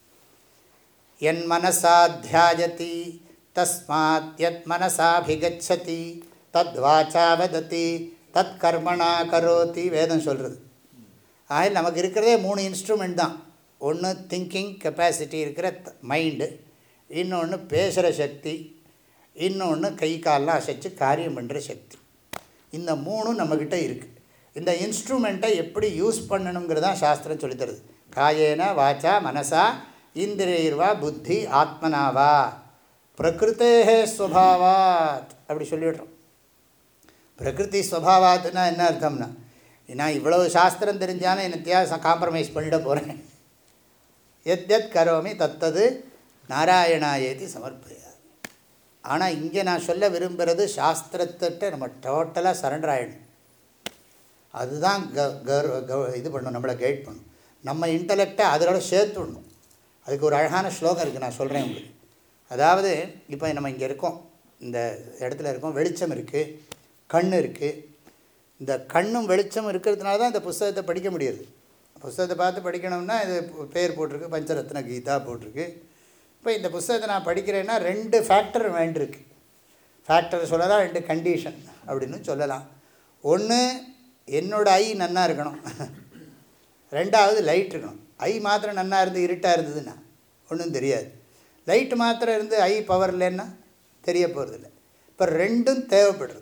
என் மனசாத்தியாயதி தஸ்மாத் யத் மனசாபிகச்சதி தத் வாச்சா வதத்தி தத் கர்மணா கரோதி வேதம் சொல்கிறது ஆக நமக்கு இருக்கிறதே மூணு இன்ஸ்ட்ருமெண்ட் தான் ஒன்று திங்கிங் கெப்பாசிட்டி இருக்கிற மைண்டு இன்னொன்று பேசுகிற சக்தி இன்னொன்று கை காலெலாம் அசைச்சு காரியம் பண்ணுற சக்தி இந்த மூணும் நம்மக்கிட்ட இருக்குது இந்த இன்ஸ்ட்ருமெண்ட்டை எப்படி யூஸ் பண்ணணுங்கிறது தான் சாஸ்திரம் சொல்லித்தருது காயேன வாச்சா மனசா இந்திரியர்வா புத்தி ஆத்மனாவா பிரகிருத்தேகே ஸ்வபாவாத் அப்படி சொல்லிவிடுறோம் பிரகிருதி ஸ்வபாவாத்துனா என்ன அர்த்தம்னா நான் இவ்வளவு சாஸ்திரம் தெரிஞ்சாலும் என்னத்தையா காம்ப்ரமைஸ் பண்ணிட போகிறேன் எத் எத் கரோமி தத்தது நாராயணாயேதி சமர்ப்பயா ஆனால் இங்கே நான் சொல்ல விரும்புகிறது சாஸ்திரத்திட்ட நம்ம டோட்டலாக சரண்டர் ஆகிடணும் அதுதான் க க இது பண்ணணும் நம்மளை கைட் பண்ணும் நம்ம இன்டலெக்டை அதோட சேர்த்து விடணும் அதுக்கு ஒரு அழகான ஸ்லோகம் இருக்குது நான் சொல்கிறேன் உங்களுக்கு அதாவது இப்போ நம்ம இங்கே இருக்கோம் இந்த இடத்துல இருக்கோம் வெளிச்சம் இருக்குது கண் இருக்குது இந்த கண்ணும் வெளிச்சம் இருக்கிறதுனால தான் இந்த புஸ்தகத்தை படிக்க முடியுது புஸ்தகத்தை பார்த்து படிக்கணும்னா இது பேர் போட்டிருக்கு பஞ்சரத்ன கீதா போட்டிருக்கு இப்போ இந்த புஸ்தகத்தை நான் படிக்கிறேன்னா ரெண்டு ஃபேக்டர் வேண்டியிருக்கு ஃபேக்டர் சொல்லலாம் ரெண்டு கண்டிஷன் அப்படின்னு சொல்லலாம் ஒன்று என்னோடய ஐ நன்னா இருக்கணும் ரெண்டாவது லைட் இருக்கணும் ஐ மாத்திரம் நன்னா இருந்து இருட்டாக இருந்ததுன்னா ஒன்றும் தெரியாது லைட்டு மாத்திரம் இருந்து ஐ பவர் இல்லைன்னா தெரிய போகிறதில்ல இப்போ ரெண்டும் தேவைப்படுறது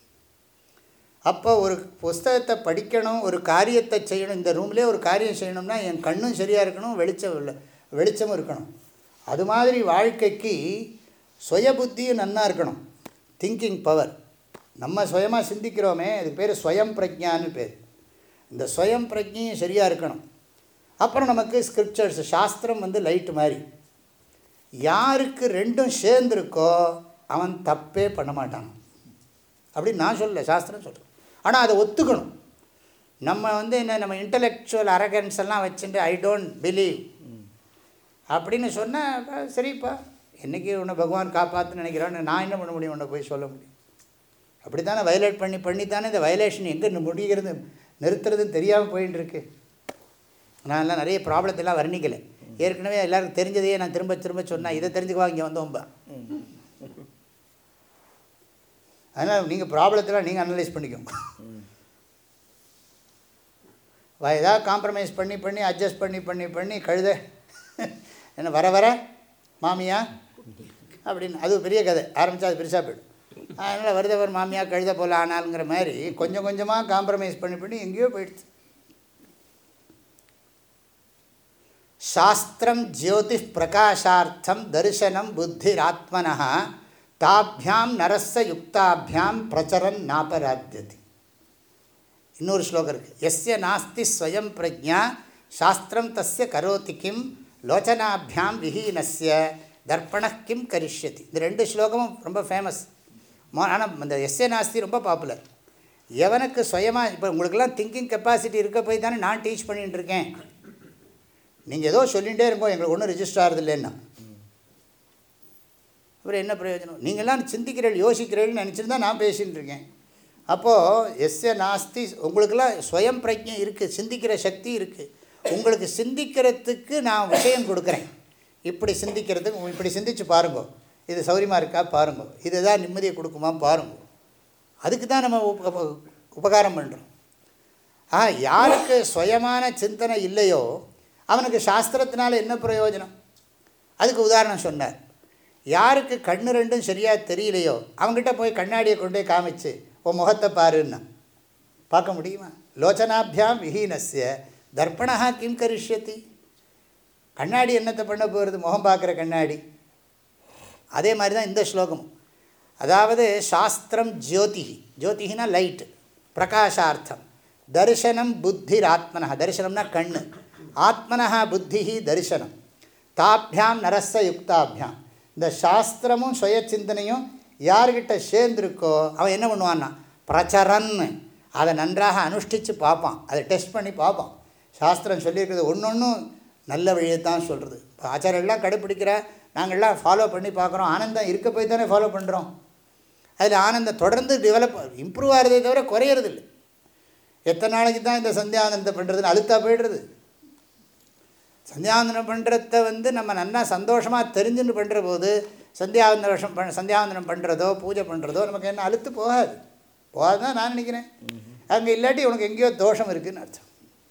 அப்போ ஒரு புஸ்தகத்தை படிக்கணும் ஒரு காரியத்தை செய்யணும் இந்த ரூம்லேயே ஒரு காரியம் செய்யணும்னா என் கண்ணும் சரியாக இருக்கணும் வெளிச்சம் இல்லை வெளிச்சமும் இருக்கணும் அது மாதிரி வாழ்க்கைக்கு சுய புத்தியும் நன்னா இருக்கணும் திங்கிங் பவர் நம்ம சுயமாக சிந்திக்கிறோமே அதுக்கு பேர் ஸ்வயம் பிரஜான்னு பேர் இந்த ஸ்வயம் பிரஜையும் சரியாக இருக்கணும் அப்புறம் நமக்கு ஸ்கிரிப்சர்ஸ் சாஸ்திரம் வந்து லைட்டு மாதிரி யாருக்கு ரெண்டும் சேர்ந்துருக்கோ அவன் தப்பே பண்ண மாட்டான் அப்படின்னு நான் சொல்லலை சாஸ்திரம் சொல்கிறேன் ஆனால் அதை ஒத்துக்கணும் நம்ம வந்து என்ன நம்ம இன்டலெக்சுவல் அரகன்ஸ் எல்லாம் வச்சுட்டு ஐ டோன்ட் பிலீவ் அப்படின்னு சொன்னால் சரிப்பா என்றைக்கு உன்னை பகவான் காப்பாற்றுன்னு நினைக்கிறான்னு நான் என்ன பண்ண முடியும் உன்னை போய் சொல்ல முடியும் அப்படி தானே வயலேட் பண்ணி பண்ணி தானே இந்த வயலேஷன் எங்கே முடிகிறது நிறுத்துறதுன்னு தெரியாமல் போயின்னு இருக்கு நான்லாம் நிறைய ப்ராப்ளத்தெல்லாம் வர்ணிக்கலை ஏற்கனவே எல்லாருக்கும் தெரிஞ்சதையே நான் திரும்ப திரும்ப சொன்னேன் இதை தெரிஞ்சுக்குவா இங்கே வந்தோம்பா அதனால் நீங்கள் ப்ராப்ளத்தெல்லாம் நீங்கள் அனலைஸ் பண்ணிக்கோங்க ஏதாவது காம்ப்ரமைஸ் பண்ணி பண்ணி அட்ஜஸ்ட் பண்ணி பண்ணி பண்ணி கழுத என்ன வர வர மாமியா அப்படின்னு அது பெரிய கதை ஆரம்பித்தா அது பெருசாக போய்டும் அதனால் வருதவர் மாமியா கழுத போல் ஆனாலுங்கிற மாதிரி கொஞ்சம் கொஞ்சமாக காம்ப்ரமைஸ் பண்ணி பண்ணி எங்கேயோ போயிடுச்சு சாஸ்திரம் ஜோதி பிரகாஷார்த்தம் தரிசனம் புத்திராத்மனா தாபியாம் நரச யுக்தாபியாம் பிரச்சரன் நாபராத்தியதி இன்னொரு ஸ்லோகம் இருக்குது எஸ்ய நாஸ்தி ஸ்வயம் பிரஜா சாஸ்திரம் தஸ்ய கரோதி கிம் லோச்சனாபியாம் விஹீனஸ்ய தர்ப்பண கிம் கரிஷ்யதி இந்த ரெண்டு ஸ்லோகமும் ரொம்ப ஃபேமஸ் ஆனால் இந்த எஸ்ஏ நாஸ்தி ரொம்ப பாப்புலர் எவனுக்கு சுயமாக இப்போ உங்களுக்கெல்லாம் திங்கிங் கெப்பாசிட்டி இருக்க போய் தானே நான் டீச் பண்ணிகிட்டு இருக்கேன் நீங்கள் ஏதோ சொல்லிகிட்டே இருக்கோம் எங்களுக்கு ஒன்றும் ரிஜிஸ்டர் ஆகிறது இல்லைன்னா அப்புறம் என்ன பிரயோஜனம் நீங்கள்லாம் சிந்திக்கிறீர்கள் யோசிக்கிறீர்கள் நினச்சிருந்தா நான் பேசின்னு இருக்கேன் அப்போது எஸ்ய நாஸ்தி உங்களுக்கெல்லாம் ஸ்வயம் பிரஜை இருக்குது சிந்திக்கிற சக்தி இருக்குது உங்களுக்கு சிந்திக்கிறதுக்கு நான் விஷயம் கொடுக்குறேன் இப்படி சிந்திக்கிறதுக்கு இப்படி சிந்திச்சு பாருங்க இது சௌரியமாக இருக்கா பாருங்க இது எதாவது நிம்மதியை கொடுக்குமா பாருங்க அதுக்கு தான் நம்ம உப உபகாரம் பண்ணுறோம் ஆ யாருக்கு சுயமான சிந்தனை இல்லையோ அவனுக்கு சாஸ்திரத்தினால என்ன பிரயோஜனம் அதுக்கு உதாரணம் சொன்னார் யாருக்கு கண்ணு ரெண்டும் சரியாக தெரியலையோ அவங்ககிட்ட போய் கண்ணாடியை கொண்டு போய் காமிச்சு உன் முகத்தை பாருன்னா பார்க்க முடியுமா லோச்சனாபியாம் விஹீனஸ்ய தர்ப்பணா கிம் கரிஷ்யத்தி கண்ணாடி என்னத்தை பண்ண போகிறது முகம் பார்க்குற கண்ணாடி அதே மாதிரி தான் இந்த ஸ்லோகமும் அதாவது சாஸ்திரம் ஜோதிஹி ஜோதிஹினா லைட் பிரகாஷார்த்தம் தரிசனம் புத்திர் ஆத்மனா தரிசனம்னா கண் ஆத்மனா புத்தி தரிசனம் தாபியாம் நரச யுக்தாபியாம் இந்த சாஸ்திரமும் சுய சிந்தனையும் யார்கிட்ட சேர்ந்துருக்கோ அவன் என்ன பண்ணுவான்னா பிரச்சரன்னு அதை நன்றாக அனுஷ்டித்து பார்ப்பான் அதை டெஸ்ட் பண்ணி பார்ப்பான் சாஸ்திரம் சொல்லியிருக்கிறது ஒன்று ஒன்றும் நல்ல வழியை தான் சொல்கிறது இப்போ ஆச்சாரியெல்லாம் கடைப்பிடிக்கிற நாங்கள்லாம் ஃபாலோ பண்ணி பார்க்குறோம் ஆனந்தம் இருக்க போய் தானே ஃபாலோ பண்ணுறோம் அதில் ஆனந்தம் தொடர்ந்து டெவலப் இம்ப்ரூவ் ஆகிறதே தவிர குறையிறது இல்லை எத்தனை நாளைக்கு தான் இந்த சந்தியானந்தம் பண்ணுறதுன்னு அழுத்தா போய்டுறது சந்தியாவந்தனம் பண்ணுறத வந்து நம்ம நல்லா சந்தோஷமாக தெரிஞ்சுன்னு பண்ணுற போது சந்தியாவந்தனம் பண்ண சந்தியாவந்தனம் பண்ணுறதோ பூஜை பண்ணுறதோ நமக்கு என்ன அழுத்து போகாது போகாது தான் நான் நினைக்கிறேன் அங்கே இல்லாட்டி உனக்கு எங்கேயோ தோஷம் இருக்குதுன்னு அர்த்தம்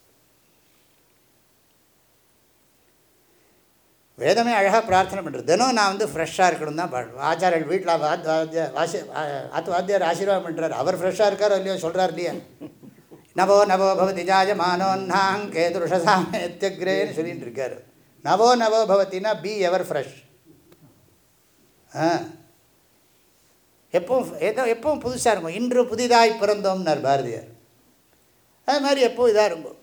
வேதமே அழகாக பிரார்த்தனை பண்ணுறது தினம் நான் வந்து ஃப்ரெஷ்ஷாக இருக்கணும் தான் ஆச்சாரியர் வீட்டில் வாத்திய வாசி ஆத்து வாத்தியார் ஆசீர்வாதம் பண்ணுறாரு அவர் ஃப்ரெஷ்ஷாக இருக்காரோ இல்லையோ சொல்கிறார் இல்லையா நவோ நவோ பவதி ஜாயமானோன்னாங் கேதுருஷசாமேத்தியக்ரேன்னு சொல்லிட்டு இருக்காரு நவோ நவோ பவத்தின்னா பி எவர் ஃப்ரெஷ் ஆ எப்பவும் ஏதோ எப்பவும் புதுசாக இருக்கும் இன்று புதிதாய் பிறந்தோம்னார் பாரதியார் அது மாதிரி எப்போவும் இதாக இருக்கும்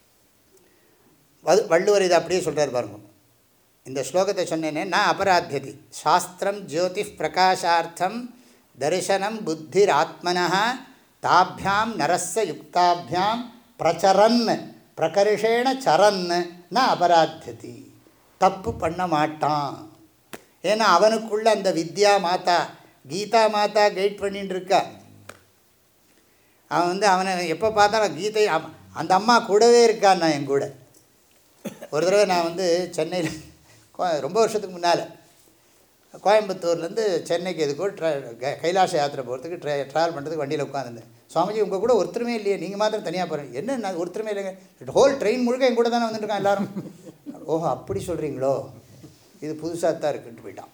வள்ளுவர் இதை அப்படியே சொல்கிறார் பாருங்க இந்த ஸ்லோகத்தை சொன்னேனே நான் அபராத்தியதி சாஸ்திரம் ஜோதி பிரகாஷார்த்தம் தரிசனம் புத்திர் ஆத்மனா தாபியாம் நரச யுக்தாபியாம் பிரச்சரன் பிரகர்ஷேண சரன் ந அபராத்தியதி தப்பு பண்ண மாட்டான் ஏன்னா அவனுக்குள்ள அந்த வித்யா மாதா கீதா மாதா கைட் பண்ணிட்டு இருக்கா அவன் வந்து அவனை எப்போ பார்த்தாலும் கீதை அந்த அம்மா கூடவே இருக்கான் நான் என் கூட ஒரு தடவை நான் வந்து சென்னையில் ரொம்ப வருஷத்துக்கு முன்னால் கோயம்புத்தூர்லேருந்து சென்னைக்கு எதுக்கோ ட்ரா கைலாச யாத்திரை போகிறதுக்கு ட்ரா ட்ராவல் பண்ணுறதுக்கு வண்டியில் உட்காந்துருந்தேன் சுவாமிஜி உங்கள் கூட ஒருத்தருமே இல்லையே நீங்கள் மாத்திரம் தனியாக போகிறேன் என்ன நான் ஒருத்தருமே இல்லைங்க ஹோல் ட்ரெயின் முழுக்க என் கூட தானே வந்துட்டுருக்கான் எல்லோரும் ஓஹோ அப்படி சொல்கிறீங்களோ இது புதுசாக தான் இருக்குன்ட்டு போயிட்டான்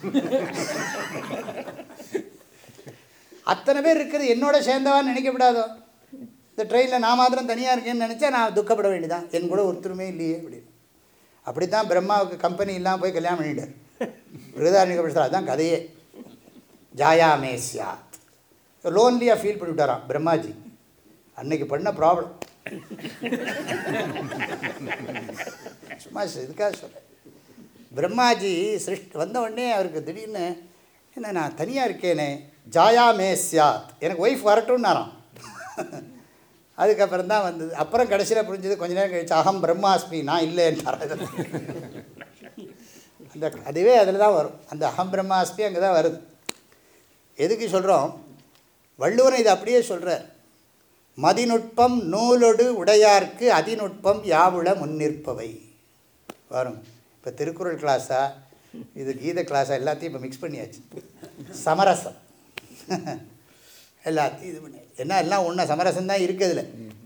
அத்தனை பேர் இருக்கிறது என்னோட சேர்ந்தவான்னு நினைக்கப்படாதோ இந்த ட்ரெயினில் நான் மாத்திரம் தனியாக இருக்கேன்னு நினச்சா நான் துக்கப்பட வேண்டியதான் என் கூட ஒருத்தருமே இல்லையே அப்படின்னு அப்படி தான் பிரம்மாவுக்கு கம்பெனி இல்லாமல் போய் கல்யாணம் பண்ணிட்டார் பிருகதாரணிக பிரசாத் அதுதான் கதையே ஜாயாமே சியாத் லோன்லியாக ஃபீல் பண்ணிவிட்டாராம் பிரம்மாஜி அன்னைக்கு பண்ண ப்ராப்ளம் சும்மா இதுக்காக சொல்கிறேன் பிரம்மாஜி சிருஷ்டி வந்த உடனே அவருக்கு திடீர்னு என்ன நான் தனியாக இருக்கேனே ஜாயாமே சியாத் எனக்கு ஒய்ஃப் வரட்டும்னாராம் அதுக்கப்புறம் தான் வந்தது அப்புறம் கடைசியில் புரிஞ்சது கொஞ்ச நேரம் கழிச்சு அகம் பிரம்மாஸ்மி நான் இல்லைன்றார் அந்த அதுவே அதில் தான் வரும் அந்த அகம் பிரம்மாஸ்மி அங்கே தான் வருது எதுக்கு சொல்கிறோம் வள்ளுவன் இது அப்படியே சொல்கிறார் மதிநுட்பம் நூலொடு உடையார்க்கு அதிநுட்பம் யாவுள முன்னிற்பவை வரும் இப்போ திருக்குறள் கிளாஸா இது கீத கிளாஸா எல்லாத்தையும் இப்போ மிக்ஸ் பண்ணியாச்சு சமரசம் எல்லாத்தையும் இது பண்ணி என்ன எல்லாம் ஒன்று சமரசம் தான் இருக்குதுல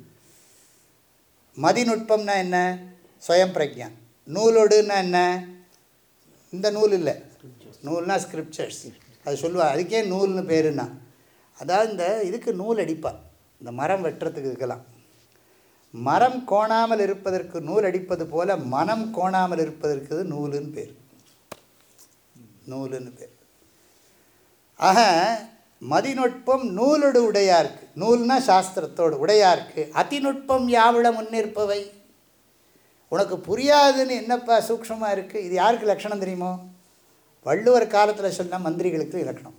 மதிநுட்பம்னா என்ன சுயம் பிரஜா நூலோடுன்னா என்ன இந்த நூல் இல்லை நூல்னா ஸ்கிரிப்சர்ஸ் அது சொல்லுவாள் அதுக்கே நூல்னு பேருன்னா அதாவது இந்த இதுக்கு நூல் அடிப்பாள் இந்த மரம் வெட்டுறதுக்கு இதுக்கெல்லாம் மரம் கோணாமல் இருப்பதற்கு நூல் அடிப்பது போல் மனம் கோணாமல் இருப்பதற்கு நூலுன்னு பேர் நூலுன்னு பேர் ஆக மதிநுட்பம் நூலோடு உடையாருக்கு நூல்னா சாஸ்திரத்தோடு உடையாருக்கு அதிநுட்பம் யாவிட முன்னிற்பவை உனக்கு புரியாதுன்னு என்னப்பா சூக்ஷமாக இருக்குது இது யாருக்கு லட்சணம் தெரியுமோ வள்ளுவர் காலத்தில் சொன்ன மந்திரிகளுக்கு இலக்கணம்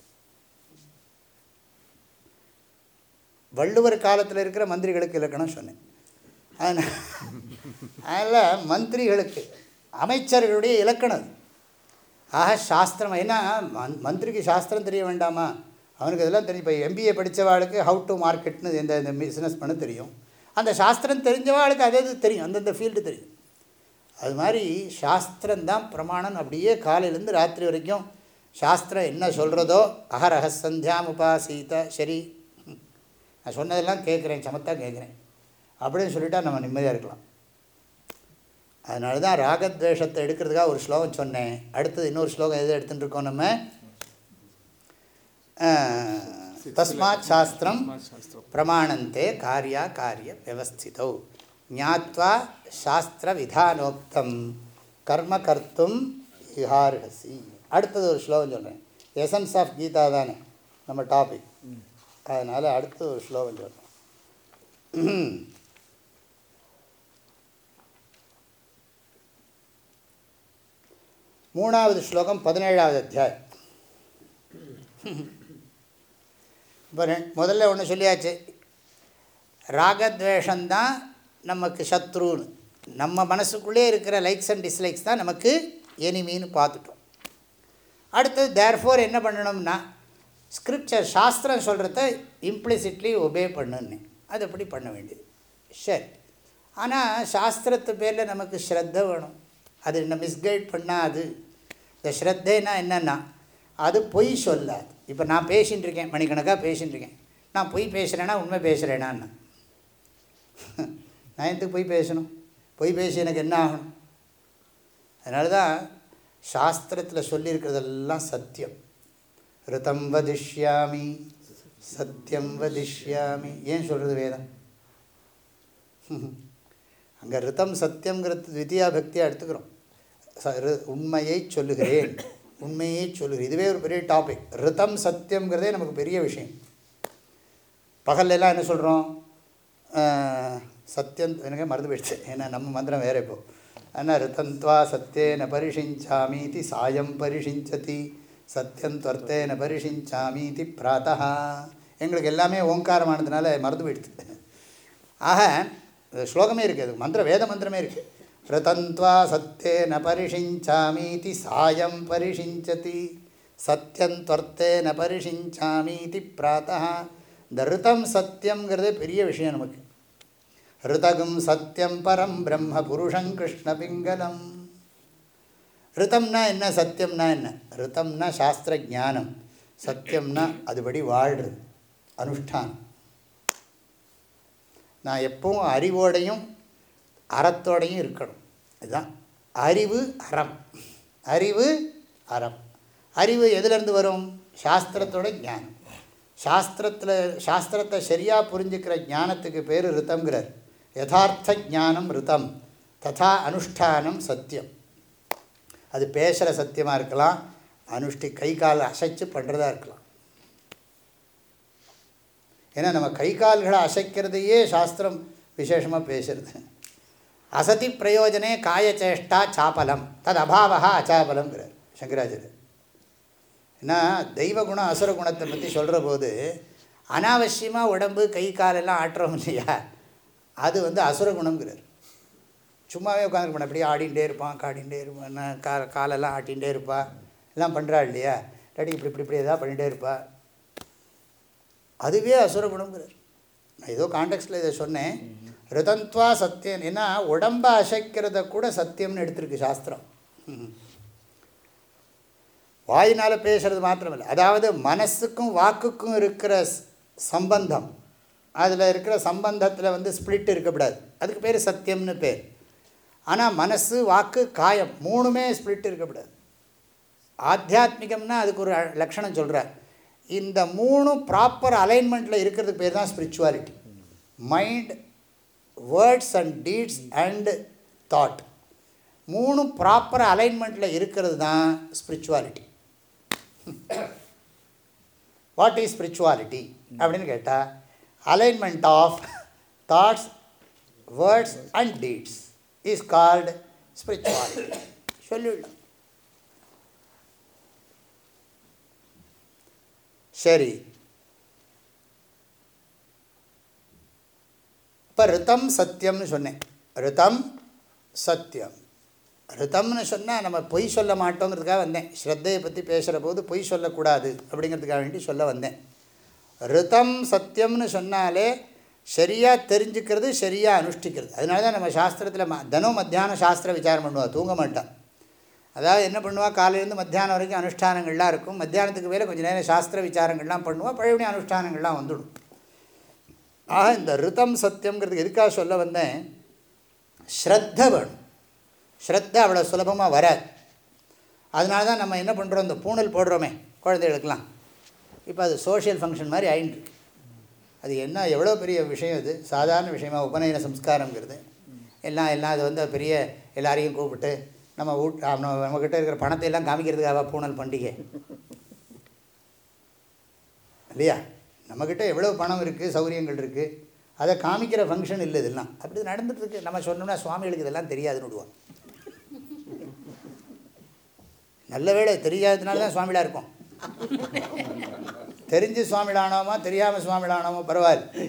வள்ளுவர் காலத்தில் இருக்கிற மந்திரிகளுக்கு இலக்கணம் சொன்னேன் அதனால் அதில் மந்திரிகளுக்கு அமைச்சர்களுடைய இலக்கணம் ஆக சாஸ்திரம் என்ன மந்திரிக்கு சாஸ்திரம் தெரிய வேண்டாமா அவனுக்கு இதெல்லாம் தெரியும் இப்போ எம்பிஏ படித்தவாளுக்கு ஹவு டு மார்க்கெட்னு எந்த இந்த பிஸ்னஸ் பண்ண தெரியும் அந்த சாஸ்திரம் தெரிஞ்சவாளுக்கு அதே இது தெரியும் அந்தந்த ஃபீல்டு தெரியும் அது மாதிரி சாஸ்திரம்தான் பிரமாணம் அப்படியே காலையிலேருந்து ராத்திரி வரைக்கும் சாஸ்திரம் என்ன சொல்கிறதோ அகரஹ சந்தியாம் உபாசீத சரி நான் சொன்னதெல்லாம் கேட்குறேன் சமத்தாக கேட்குறேன் அப்படின்னு சொல்லிட்டா நம்ம நிம்மதியாக இருக்கலாம் அதனால தான் ராகத்வேஷத்தை எடுக்கிறதுக்காக ஒரு ஸ்லோகம் சொன்னேன் அடுத்தது இன்னொரு ஸ்லோகம் எது எடுத்துகிட்டு இருக்கோம் நம்ம தஸ்மாத் சாஸ்திரம் பிரமாணந்தே காரியா காரிய வியவஸ்திதௌ ஞாத்வா சாஸ்திர விதானோக்தம் கர்ம கர்த்தும் விஹார்ஹசி அடுத்தது ஒரு ஸ்லோகம் சொல்கிறேன் எசன்ஸ் ஆஃப் கீதா தானே நம்ம டாபிக் அதனால் அடுத்து ஒரு ஸ்லோகம் சொல்கிறேன் மூணாவது ஸ்லோகம் பதினேழாவது அத்தியாயம் இப்போ முதல்ல ஒன்று சொல்லியாச்சு ராகத்வேஷந்தான் நமக்கு சத்ருன்னு நம்ம மனசுக்குள்ளே இருக்கிற லைக்ஸ் அண்ட் டிஸ்லைக்ஸ் தான் நமக்கு எனிமின்னு பார்த்துட்டோம் அடுத்தது தேர்ஃபோர் என்ன பண்ணணும்னா ஸ்கிரிப்சர் சாஸ்திரம் சொல்கிறத இம்ப்ளிசிட்லி ஒபே பண்ணுன்னு அது எப்படி பண்ண வேண்டியது சரி ஆனால் சாஸ்திரத்து பேரில் நமக்கு ஸ்ரத்த வேணும் அது என்ன மிஸ்கைட் பண்ணால் அது இந்த ஸ்ரத்தைனா என்னென்னா அது பொய் சொல்லாது இப்போ நான் பேசின்னு இருக்கேன் மணிக்கணக்காக பேசின்னு இருக்கேன் நான் பொய் பேசுகிறேன்னா உண்மை பேசுகிறேனான்னு நான் எதுக்கு பொய் பேசணும் பொய் பேசி எனக்கு என்ன ஆகணும் அதனால தான் சாஸ்திரத்தில் சொல்லியிருக்கிறதெல்லாம் சத்தியம் ரிதம் வதிஷ்யாமி சத்தியம் வதிஷ்யாமி ஏன் சொல்கிறது வேதம் அங்கே ரிதம் சத்தியங்கிறது வித்யா பக்தியாக எடுத்துக்கிறோம் ச ரு- உண்மையை சொல்லுகிறேன் உண்மையை சொல்லுகிறேன் இதுவே ஒரு பெரிய டாபிக் ரிதம் சத்தியங்கிறதே நமக்கு பெரிய விஷயம் பகல்ல எல்லாம் என்ன சொல்கிறோம் சத்தியம் எனக்கு மறந்து போயிடுச்சு ஏன்னா நம்ம மந்திரம் வேறு இப்போ ஆனால் ரிதந்த்வா சத்தியேன பரிஷிஞ்சாமீதி சாயம் பரிஷிஞ்சதி சத்தியம் துவர்த்தேன பரிஷிஞ்சாமீதி பிராத்தா எங்களுக்கு எல்லாமே ஓங்காரமானதுனால மறந்து போயிடுது ஆக இது ஸ்லோகமே இருக்குது அது மந்திரம் வேத மந்திரமே இருக்குது ரிதந்த்வா சத்தியேன பரிஷிஞ்சாமீதி சாயம் பரிஷிஞ்சதி சத்தியம் துவர்த்தேன பரிஷிஞ்சாமீதி பிராத்தா இந்த ரிதம் சத்தியங்கிறதே பெரிய விஷயம் நமக்கு ரிதகும் சத்தியம் பரம் பிரம்ம புருஷங் கிருஷ்ண பிங்கலம் ரிதம்னா என்ன சத்தியம்னா என்ன ரிதம்னா சாஸ்திர ஞானம் சத்தியம்னா அதுபடி வாழ்கிறது அனுஷ்டானம் நான் எப்பவும் அறிவோடையும் அறத்தோடையும் இருக்கணும் இதுதான் அறிவு அறம் அறிவு அறம் அறிவு எதுலேருந்து வரும் சாஸ்திரத்தோட ஞானம் சாஸ்திரத்தில் சாஸ்திரத்தை சரியாக புரிஞ்சுக்கிற ஞானத்துக்கு பேர் ரிதம்ங்கிறார் யதார்த்த ஞானம் ரிதம் ததா அனுஷ்டானம் சத்தியம் அது பேசுகிற சத்தியமாக இருக்கலாம் அனுஷ்டி கை கால் அசைச்சு பண்ணுறதா இருக்கலாம் ஏன்னா நம்ம கை கால்களை அசைக்கிறதையே சாஸ்திரம் விசேஷமாக பேசுறது அசதி பிரயோஜனே காயச்சேஷ்டா சாப்பலம் தது அபாவா அச்சாபலம்ங்கிறார் சங்கராச்சாரியர் ஏன்னா தெய்வ குணம் அசுர குணத்தை பற்றி சொல்கிற போது அனாவசியமாக உடம்பு கை காலெல்லாம் ஆட்டுறோம் இல்லையா அது வந்து அசுர குணம்ங்கிறார் சும்மாவே உட்காந்துருப்பான் அப்படியே ஆடிகிட்டே இருப்பான் காடிகிட்டே இருப்பான் என்ன கா காலெல்லாம் ஆட்டிகிட்டே இருப்பா எல்லாம் பண்ணுறா இல்லையா இல்லாட்டி இப்படி இப்படி இப்படி எதாவது பண்ணிகிட்டே இருப்பா அதுவே அசுர குணம்ங்கிறார் நான் ஏதோ காண்டெக்ஸ்டில் இதை சொன்னேன் ரிதந்த்வா சத்தியம் ஏன்னா உடம்பை அசைக்கிறத கூட சத்தியம்னு எடுத்திருக்கு சாஸ்திரம் ம். வாயினால் பேசுறது மாத்திரமில்லை அதாவது மனசுக்கும் வாக்குக்கும் இருக்கிற ஸ்- சம்பந்தம் அதில் இருக்கிற சம்பந்தத்தில் வந்து ஸ்பிளிட் இருக்கக்கூடாது அதுக்கு பேர் சத்தியம்னு பேர் ஆனால் மனசு வாக்கு காயம் மூணுமே ஸ்பிளிட் இருக்கக்கூடாது ஆத்தியாத்மிகம்னா அதுக்கு ஒரு அ- லட்சணம் சொல்கிறார் இந்த மூணு ப்ராப்பர் அலைன்மெண்ட்டில் இருக்கிறதுக்கு பேர் தான் spirituality mind words and deeds and thought மூணு ப்ராப்பர் அலைன்மெண்ட்டில் இருக்கிறது தான் ஸ்பிரிச்சுவாலிட்டி வாட் இஸ் ஸ்பிரிச்சுவாலிட்டி அப்படின்னு கேட்டால் alignment of thoughts words and deeds is called spirituality சொல்லிவிடலாம் சரி இப்போ ரிதம் சத்தியம்னு சொன்னேன் ரிதம் சத்தியம் ரிதம்னு சொன்னால் நம்ம பொய் சொல்ல மாட்டோங்கிறதுக்காக வந்தேன் ஸ்ரத்தையை பற்றி பேசுகிற போது பொய் சொல்லக்கூடாது அப்படிங்கிறதுக்காக வேண்டி சொல்ல வந்தேன் ரிதம் சத்தியம்னு சொன்னாலே சரியாக தெரிஞ்சுக்கிறது சரியாக அனுஷ்டிக்கிறது அதனால தான் நம்ம சாஸ்திரத்தில் ம தினம் மத்தியானம் சாஸ்திர விசாரம் பண்ணுவாள் தூங்க மாட்டான் அதாவது என்ன பண்ணுவாள் காலையிலேருந்து மத்தியானம் வரைக்கும் அனுஷ்டானங்கள்லாம் இருக்கும் மத்தியானத்துக்கு மேலே கொஞ்சம் நேரம் சாஸ்திர விசாரங்கள்லாம் பண்ணுவாள் பழைய அனுஷ்டானங்கள்லாம் வந்துடும் ஆக இந்த ரிதம் சத்தியங்கிறதுக்கு எதுக்காக சொல்ல வந்தேன் ஸ்ரத்த வேணும் ஸ்ரத்த அவ்வளோ சுலபமாக வராது அதனால தான் நம்ம என்ன பண்ணுறோம் இந்த பூணல் போடுறோமே குழந்தைகளுக்கெல்லாம் இப்போ அது சோஷியல் ஃபங்க்ஷன் மாதிரி ஆயிட்டு அது என்ன எவ்வளோ பெரிய விஷயம் இது சாதாரண விஷயமா உபநயன சம்ஸ்காரங்கிறது எல்லாம் எல்லாம் அது வந்து பெரிய எல்லாரையும் கூப்பிட்டு நம்ம வீட் நம்ம நம்மக்கிட்ட இருக்கிற பணத்தை எல்லாம் காமிக்கிறதுக்காக பூணல் பண்டிகை இல்லையா நம்மக்கிட்ட எவ்வளோ பணம் இருக்குது சௌகரியங்கள் இருக்குது அதை காமிக்கிற ஃபங்க்ஷன் இல்லை இதெல்லாம் அப்படி நடந்துட்டு இருக்கு நம்ம சொன்னோம்னா சுவாமிகளுக்கு இதெல்லாம் தெரியாதுன்னு விடுவோம் நல்ல வேளை தெரியாததுனால தான் சுவாமிலாம் இருக்கும் தெரிஞ்சு சுவாமிலானோமா தெரியாமல் சுவாமிலானோமோ பரவாயில்ல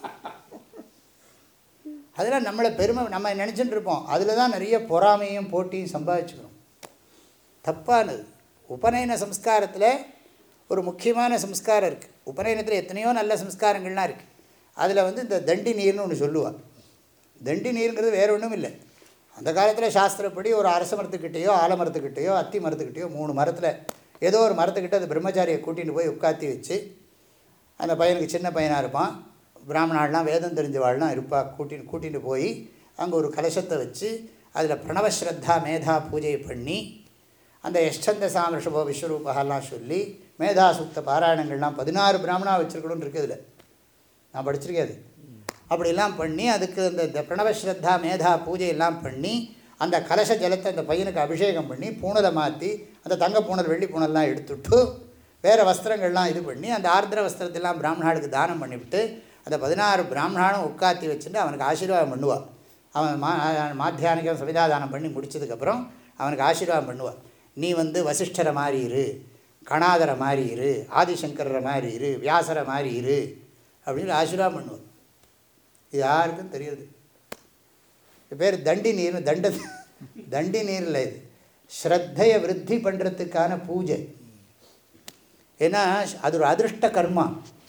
அதெல்லாம் நம்மளை பெருமை நம்ம நினச்சிட்டு இருப்போம் அதில் தான் நிறைய பொறாமையும் போட்டியும் சம்பாதிச்சுக்கிறோம் தப்பானது உபநயன சம்ஸ்காரத்தில் ஒரு முக்கியமான சம்ஸ்காரம் இருக்குது உபநயனத்தில் எத்தனையோ நல்ல சம்ஸ்காரங்கள்லாம் இருக்குது அதில் வந்து இந்த தண்டி நீர்னு ஒன்று சொல்லுவாள் தண்டி நீருங்கிறது வேறு ஒன்றும் இல்லை அந்த காலத்தில் சாஸ்திரப்படி ஒரு அரச மரத்துக்கிட்டேயோ ஆலமரத்துக்கிட்டேயோ அத்தி மரத்துக்கிட்டேயோ மூணு மரத்தில் ஏதோ ஒரு மரத்துக்கிட்ட அந்த பிரம்மச்சாரியை கூட்டிகிட்டு போய் உட்காத்தி வச்சு அந்த பையனுக்கு சின்ன பையனாக இருப்பான் பிராமணாலாம் வேதம் தெரிஞ்சவாள்லாம் இருப்பா கூட்டின்னு கூட்டிகிட்டு போய் அங்கே ஒரு கலசத்தை வச்சு அதில் பிரணவஸ்ரத்தா மேதா பூஜை பண்ணி அந்த யஷ்டந்த சாமர்ஷபோ விஸ்வரூபகாலாம் சொல்லி மேதா சுத்த பாராயணங்கள்லாம் பதினாறு பிராமணா வச்சுருக்கணும்னு இருக்குது இதில் நான் படிச்சிருக்கேன் அது அப்படிலாம் பண்ணி அதுக்கு அந்த இந்த பிரணவஸ்ரத்தா மேதா பூஜையெல்லாம் பண்ணி அந்த கலச ஜலத்தை அந்த பையனுக்கு அபிஷேகம் பண்ணி பூணலை மாற்றி அந்த தங்க பூணல் வெள்ளி பூணல்லாம் எடுத்துட்டு வேறு வஸ்திரங்கள்லாம் இது பண்ணி அந்த ஆர்திர வஸ்திரத்தெல்லாம் பிராமணாளுக்கு தானம் பண்ணிவிட்டு அந்த பதினாறு பிராமணாலும் உட்காத்தி வச்சுட்டு அவனுக்கு ஆசீர்வாதம் பண்ணுவாள் அவன் மா மாத்தியானிகம் சவிதாதானம் பண்ணி முடிச்சதுக்கப்புறம் அவனுக்கு ஆசீர்வாதம் பண்ணுவாள் நீ வந்து வசிஷ்டரை மாதிரி இரு கணாதரை மாதிரி இரு ஆதிசங்கரரை மாதிரி இரு வியாசரை மாதிரி இரு அப்படின்னு ஆசீர்வாதம் பண்ணுவாள் இது யாருக்கும் தெரியுது இது பேர் தண்டி நீர் தண்ட தண்டி நீரில் இது ஸ்ரத்தையை விருத்தி பண்ணுறதுக்கான பூஜை ஏன்னா அது ஒரு அதிருஷ்ட கர்மா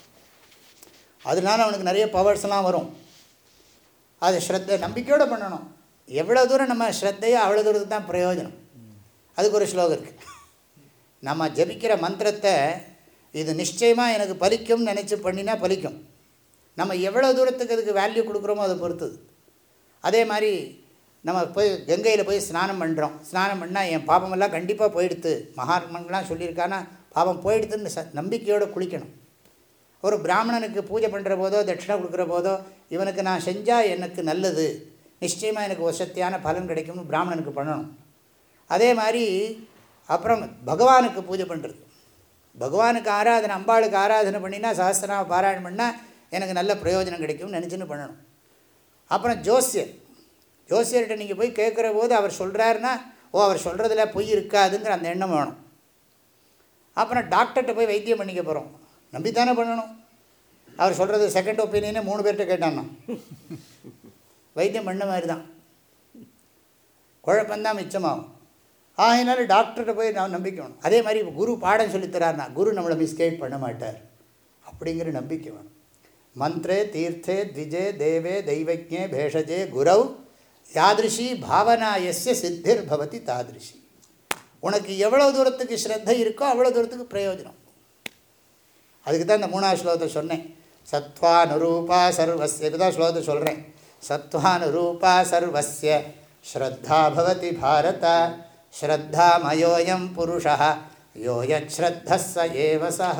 அதனால அவனுக்கு நிறைய பவர்ஸ்லாம் வரும் அது ஸ்ரத்தை நம்பிக்கையோடு பண்ணணும் எவ்வளோ தூரம் நம்ம ஸ்ரத்தையோ அவ்வளோ தூரத்துக்கு தான் பிரயோஜனம் அதுக்கு ஒரு ஸ்லோகம் இருக்குது நம்ம ஜபிக்கிற மந்திரத்தை இது நிச்சயமாக எனக்கு பலிக்கும்னு நினச்சி பண்ணினா பலிக்கும் நம்ம எவ்வளோ தூரத்துக்கு அதுக்கு வேல்யூ கொடுக்குறோமோ அதை பொறுத்தது அதே மாதிரி நம்ம போய் கங்கையில் போய் ஸ்நானம் பண்ணுறோம் ஸ்நானம் பண்ணால் என் பாபமெல்லாம் கண்டிப்பாக போயிடுத்து மகாத்மன்லாம் சொல்லியிருக்கானா பாபம் போயிடுத்துன்னு ச நம்பிக்கையோடு குளிக்கணும் ஒரு பிராமணனுக்கு பூஜை பண்ணுற போதோ தட்சிணை கொடுக்குற போதோ இவனுக்கு நான் செஞ்சால் எனக்கு நல்லது நிச்சயமாக எனக்கு வசத்தியான பலன் கிடைக்கும்னு பிராமணனுக்கு பண்ணணும் அதே மாதிரி அப்புறம் பகவானுக்கு பூஜை பண்ணுறது பகவானுக்கு ஆராதனை அம்பாளுக்கு ஆராதனை பண்ணினா சஹஸ்திரநாம பாராயணம் பண்ணால் எனக்கு நல்ல பிரயோஜனம் கிடைக்கும்னு நினச்சின்னு பண்ணணும் அப்புறம் ஜோசியர் ஜோசியர்கிட்ட நீங்கள் போய் கேட்குற போது அவர் சொல்கிறாருன்னா ஓ அவர் சொல்கிறதுல பொய் இருக்காதுங்கிற அந்த எண்ணம் வேணும் அப்புறம் டாக்டர்கிட்ட போய் வைத்தியம் பண்ணிக்க போகிறோம் நம்பித்தானே பண்ணணும் அவர் சொல்கிறது செகண்ட் ஒப்பீனியனே மூணு பேர்கிட்ட கேட்டான்னா வைத்தியம் பண்ண மாதிரி தான் குழப்பந்தான் மிச்சமாகும் ஆகினால டாக்டர்கிட்ட போய் நான் நம்பிக்கை வேணும் அதே மாதிரி இப்போ குரு பாடம் சொல்லித்தரார்னா குரு நம்மளை மிஸ்கைட் பண்ண மாட்டார் அப்படிங்கிற நம்பிக்கை வேணும் மந்திரே தீர்த்தே த்விஜே தேவே தெய்வஜே பேஷஜே குரவ் யாதிருஷி பாவனா எஸ்ய சித்திர் பவதி தாதிருஷி உனக்கு எவ்வளோ தூரத்துக்கு ஸ்ரத்தை இருக்கோ அவ்வளோ தூரத்துக்கு பிரயோஜனம் அதுக்கு தான் இந்த மூணாவது ஸ்லோகத்தை சொன்னேன் சத்வானுரூபா சர்வஸ்ய இப்போ தான் ஸ்லோகத்தை சொல்கிறேன் சத்வானுரூபா சர்வஸ்ய ஸ்ரத்தா பவதி பாரத ஸ்ரத்தாமயோயம் புருஷா யோயஸ்ரத்த ச ஏவ சஹ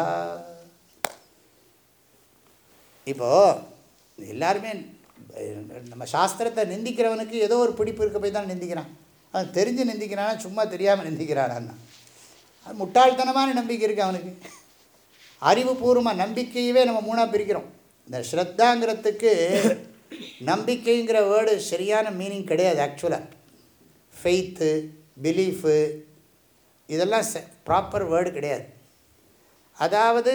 இப்போது எல்லாருமே நம்ம சாஸ்திரத்தை நிந்திக்கிறவனுக்கு ஏதோ ஒரு பிடிப்பு இருக்க போய் தான் நிந்திக்கிறான் அவன் தெரிஞ்சு நிந்திக்கிறானா சும்மா தெரியாமல் நிந்திக்கிறானா அது முட்டாள்தனமான நம்பிக்கை இருக்குது அவனுக்கு அறிவுபூர்வமாக நம்பிக்கையவே நம்ம மூணாக பிரிக்கிறோம் இந்த ஸ்ரத்தாங்கிறதுக்கு நம்பிக்கைங்கிற வேர்டு சரியான மீனிங் கிடையாது ஆக்சுவலாக ஃபெய்த்து பிலீஃபு இதெல்லாம் ப்ராப்பர் வேர்டு கிடையாது அதாவது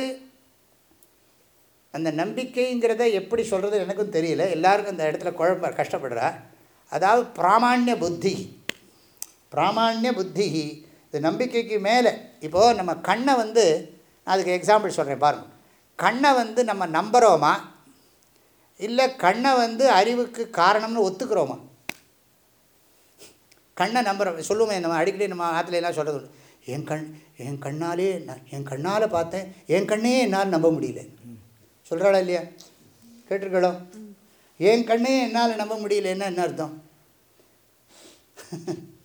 அந்த நம்பிக்கைங்கிறத எப்படி சொல்கிறது எனக்கும் தெரியல எல்லாருக்கும் அந்த இடத்துல குழப்ப கஷ்டப்படுறா அதாவது பிராமான்ய புத்தி பிராமான்ய புத்தி இது நம்பிக்கைக்கு மேலே இப்போது நம்ம கண்ணை வந்து நான் அதுக்கு எக்ஸாம்பிள் சொல்கிறேன் பாருங்கள் கண்ணை வந்து நம்ம நம்புகிறோமா இல்லை கண்ணை வந்து அறிவுக்கு காரணம்னு ஒத்துக்கிறோமா கண்ணை நம்புகிறோம் சொல்லுவோமே நம்ம அடிக்கடி நம்ம ஆற்றுல எல்லாம் சொல்கிறது உண்டு. என் கண் என் கண்ணாலே நான் என் கண்ணால் பார்த்தேன் என் கண்ணே என்னால் நம்ப முடியல சொல்கிறாளா இல்லையா கேட்டிருக்களோ என் கண்ணே என்னால் நம்ப முடியலன்னா என்ன அர்த்தம்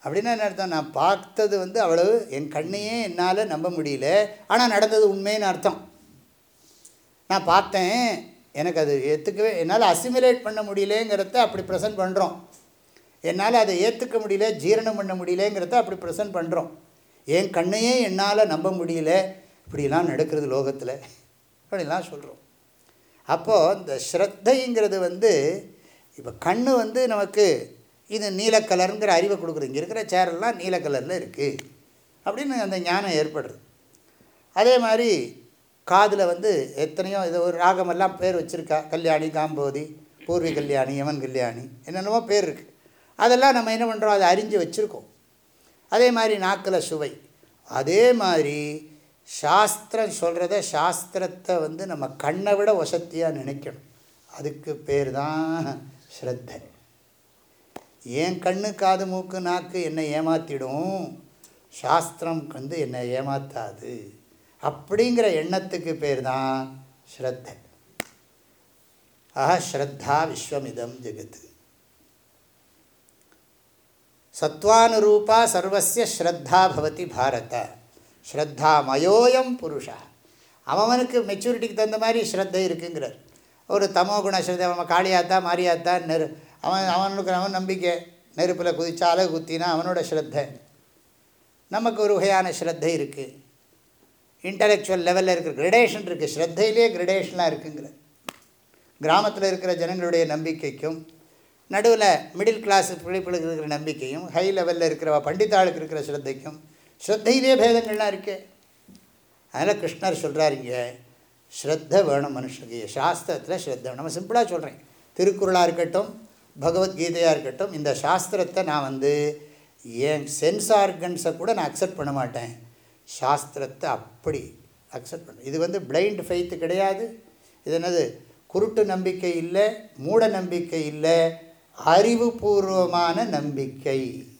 அப்படின்னா என்ன அர்த்தம் நான் பார்த்தது வந்து அவ்வளவு என் கண்ணையே என்னால் நம்ப முடியல ஆனால் நடந்தது உண்மைன்னு அர்த்தம் நான் பார்த்தேன் எனக்கு அது ஏற்றுக்கவே என்னால் அசிமுலேட் பண்ண முடியலேங்கிறத அப்படி ப்ரெசென்ட் பண்ணுறோம் என்னால் அதை ஏற்றுக்க முடியல ஜீரணம் பண்ண முடியலேங்கிறத அப்படி ப்ரெசென்ட் பண்ணுறோம் என் கண்ணையே என்னால் நம்ப முடியல இப்படிலாம் நடக்கிறது லோகத்தில் அப்படிலாம் சொல்கிறோம் அப்போது இந்த ஸ்ரத்தைங்கிறது வந்து இப்போ கண் வந்து நமக்கு இது நீல கலருங்கிற அறிவை கொடுக்குறது இங்கே இருக்கிற சேரெல்லாம் நீல கலரில் இருக்குது அப்படின்னு அந்த ஞானம் ஏற்படுறது அதே மாதிரி காதில் வந்து எத்தனையோ இது ஒரு ராகமெல்லாம் பேர் வச்சுருக்கா கல்யாணி காம்போதி பூர்வி கல்யாணி யமன் கல்யாணி என்னென்னமோ பேர் இருக்குது அதெல்லாம் நம்ம என்ன பண்ணுறோம் அதை அறிஞ்சு வச்சுருக்கோம் அதே மாதிரி நாக்கில் சுவை அதே மாதிரி சாஸ்திரம் சொல்கிறத சாஸ்திரத்தை வந்து நம்ம கண்ணை விட வசத்தியாக நினைக்கணும் அதுக்கு பேர் தான் ஸ்ரத்தை ஏன் கண்ணு காது மூக்கு நாக்கு என்னை ஏமாற்றிடும் சாஸ்திரம் வந்து என்னை ஏமாத்தாது அப்படிங்கிற எண்ணத்துக்கு பேர் தான் ஸ்ரத்தை ஆஹா ஸ்ரத்தா விஸ்வமிதம் ஜெகத்து சத்வானுரூபா சர்வசிய ஸ்ரத்தா பவதி பாரத ஸ்ரத்தா மயோயம் புருஷா அவனுக்கு மெச்சூரிட்டிக்கு தகுந்த மாதிரி ஸ்ரத்தை இருக்குங்கிறார் ஒரு தமோ குண ஸ்ரத்தை அவன் காளியாத்தா மாரியாத்தா நெரு அவன் அவனுக்கு அவன் நம்பிக்கை நெருப்பில் குதிச்சா அழகு குத்தினா அவனோட ஸ்ரத்தை நமக்கு ஒரு வகையான ஸ்ரத்தை இருக்குது இன்டலெக்சுவல் லெவலில் இருக்கிற கிரடேஷன் இருக்குது ஸ்ரத்தையிலே கிரடேஷன்லாம் இருக்குங்கிற கிராமத்தில் இருக்கிற ஜனங்களுடைய நம்பிக்கைக்கும் நடுவில் மிடில் கிளாஸ் பிள்ளைகளுக்கு இருக்கிற நம்பிக்கையும் ஹை லெவலில் இருக்கிற பண்டிதாளுக்கு இருக்கிற ஸ்ரத்தைக்கும் ஸ்ரத்தையிலே பேதங்கள்லாம் இருக்கே அதனால் கிருஷ்ணர் சொல்கிறார் இங்கே ஸ்ரத்த வேணும் மனுஷனுக்கு சாஸ்திரத்தில் ஸ்ரத்த வேணும் நம்ம சிம்பிளாக சொல்கிறேன் திருக்குறளாக இருக்கட்டும் பகவத்கீதையாக இருக்கட்டும் இந்த சாஸ்திரத்தை நான் வந்து என் சென்ஸ் ஆர்கன்ஸை கூட நான் அக்செப்ட் பண்ண மாட்டேன் சாஸ்திரத்தை அப்படி அக்செப்ட் பண்ண இது வந்து பிளைண்ட் ஃபெய்த்து கிடையாது இது என்னது குருட்டு நம்பிக்கை இல்லை மூட நம்பிக்கை இல்லை அறிவுபூர்வமான நம்பிக்கை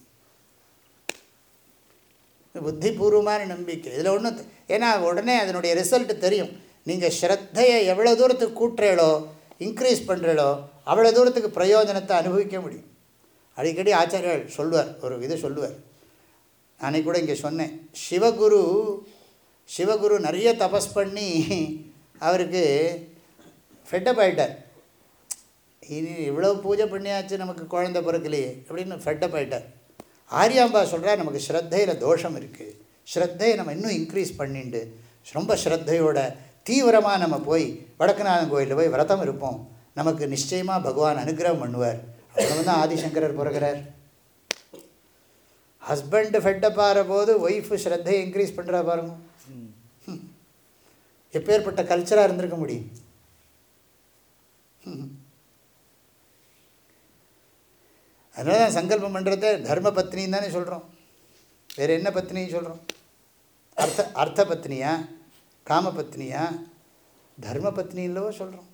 புத்திபூர்வமான நம்பிக்கை இதில் ஒன்றும் ஏன்னா உடனே அதனுடைய ரிசல்ட் தெரியும் நீங்கள் ஸ்ரத்தையை எவ்வளோ தூரத்துக்கு கூட்டுறீளோ இன்க்ரீஸ் பண்ணுறீளோ அவ்வளோ தூரத்துக்கு பிரயோஜனத்தை அனுபவிக்க முடியும் அடிக்கடி ஆச்சாரியர்கள் சொல்லுவார் ஒரு இது சொல்லுவார் அன்னைக்கு கூட இங்கே சொன்னேன் சிவகுரு சிவகுரு நிறைய தபஸ் பண்ணி அவருக்கு ஃபெட்டப் ஆகிட்டார் இனி இவ்வளோ பூஜை பண்ணியாச்சு நமக்கு குழந்த பிறக்கலையே அப்படின்னு ஃபெட்டப் ஆகிட்டார் ஆரியாம்பா சொல்கிறார் நமக்கு ஸ்ரத்தையில் தோஷம் இருக்குது ஸ்ரத்தையை நம்ம இன்னும் இன்க்ரீஸ் பண்ணிண்டு ரொம்ப ஸ்ரத்தையோட தீவிரமாக நம்ம போய் வடக்குநாதன் கோயிலில் போய் விரதம் இருப்போம் நமக்கு நிச்சயமாக பகவான் அனுகிரகம் பண்ணுவார் அவ்வளோ தான் ஆதிசங்கரர் பிறகுறார் ஹஸ்பண்டு ஃபெட்டப் ஆகிற போது ஒய்ஃபு ஸ்ரத்தையை இன்க்ரீஸ் பண்ணுறா பாருங்க எப்பேற்பட்ட கல்ச்சராக இருந்திருக்க முடியும் அதனால தான் சங்கல்பம் பண்ணுறத தர்ம பத்னின்னு தானே சொல்கிறோம் வேறு என்ன பத்னின்னு சொல்கிறோம் அர்த்த அர்த்த பத்னியா காம பத்னியா தர்ம பத்னில்லவோ சொல்கிறோம்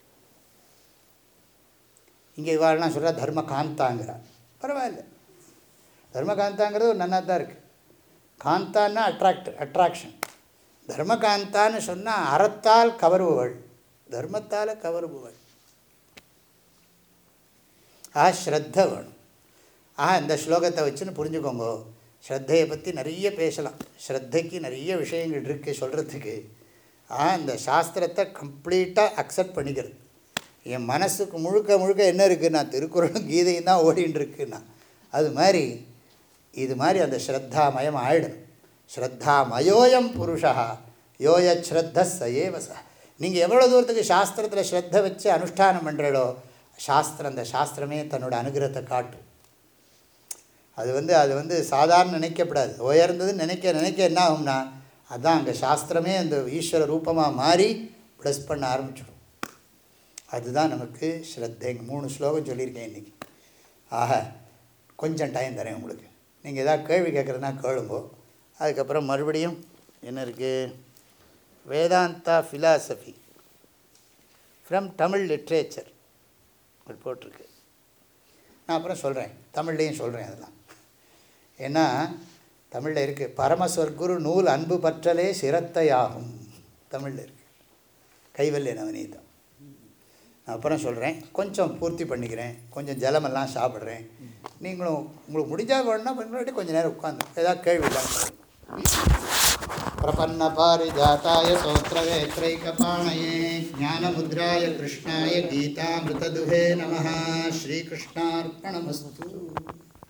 இங்கே இவாள்லாம் சொல்கிறா தர்ம காந்தாங்கிறா பரவாயில்ல தர்ம காந்தாங்கிறது ஒரு நன்னா தான் இருக்குது காந்தான்னா அட்ராக்ட் அட்ராக்ஷன் தர்மகாந்தான்னு சொன்னால் அறத்தால் கவருபவள் தர்மத்தால் கவருபவள் ஆ ஸ்ரத்த வேணும் ஆ இந்த ஸ்லோகத்தை வச்சுன்னு புரிஞ்சுக்கோங்க ஸ்ரத்தையை பற்றி நிறைய பேசலாம் ஸ்ரத்தைக்கு நிறைய விஷயங்கள் இருக்குது சொல்கிறதுக்கு ஆ இந்த சாஸ்திரத்தை கம்ப்ளீட்டாக அக்செப்ட் பண்ணிக்கிறது என் மனசுக்கு முழுக்க முழுக்க என்ன இருக்குன்னா திருக்குறளும் கீதையும் தான் ஓடின்னு இருக்குன்னா அது மாதிரி இது மாதிரி அந்த ஸ்ரத்தாமயம் ஆயிடும் ஸ்ரத்தாமயோயம் புருஷா யோய ஸ்ரத்த சயேவ ச நீங்கள் எவ்வளோ தூரத்துக்கு சாஸ்திரத்தில் ஸ்ரத்த வச்சு அனுஷ்டானம் பண்ணுறீடோ சாஸ்திரம் அந்த சாஸ்திரமே தன்னோட அனுகிரகத்தை காட்டும் அது வந்து அது வந்து சாதாரண நினைக்கப்படாது உயர்ந்ததுன்னு நினைக்க நினைக்க என்ன ஆகும்னா அதுதான் அங்கே சாஸ்திரமே அந்த ஈஸ்வர ரூபமாக மாறி ப்ளஸ் பண்ண ஆரம்பிச்சிடும் அதுதான் நமக்கு ஸ்ரத்தை மூணு ஸ்லோகம் சொல்லியிருக்கேன் இன்றைக்கி ஆக கொஞ்சம் டைம் தரேன் உங்களுக்கு நீங்கள் எதாவது கேள்வி கேட்குறதுனா கேளுங்கோ அதுக்கப்புறம் மறுபடியும் என்ன இருக்குது Vedanta philosophy from Tamil literature அது போட்டிருக்கு நான் அப்புறம் சொல்கிறேன் தமிழ்லேயும் சொல்கிறேன் அதெல்லாம் ஏன்னா தமிழில் இருக்குது பரமஸ்வர்குரு நூல் அன்பு பற்றலே சிரத்தையாகும் தமிழில் இருக்குது கைவல்ய நவநீதம் நான் அப்புறம் சொல்கிறேன் கொஞ்சம் பூர்த்தி பண்ணிக்கிறேன் கொஞ்சம் ஜலமெல்லாம் சாப்பிட்றேன் நீங்களும் உங்களுக்கு முடிஞ்சால் வேணும்னா முன்னாடி கொஞ்சம் நேரம் உட்காந்து ஏதாவது கேள்வி தான் பிரபன்ன பாரிஜாத்தாய சோத்திரவேத்ரைக்கபாணயே ஞானமுத்ராய கிருஷ்ணாய கீதாமிருததுஹே நம ஸ்ரீகிருஷ்ணார்ப்பணமஸ்து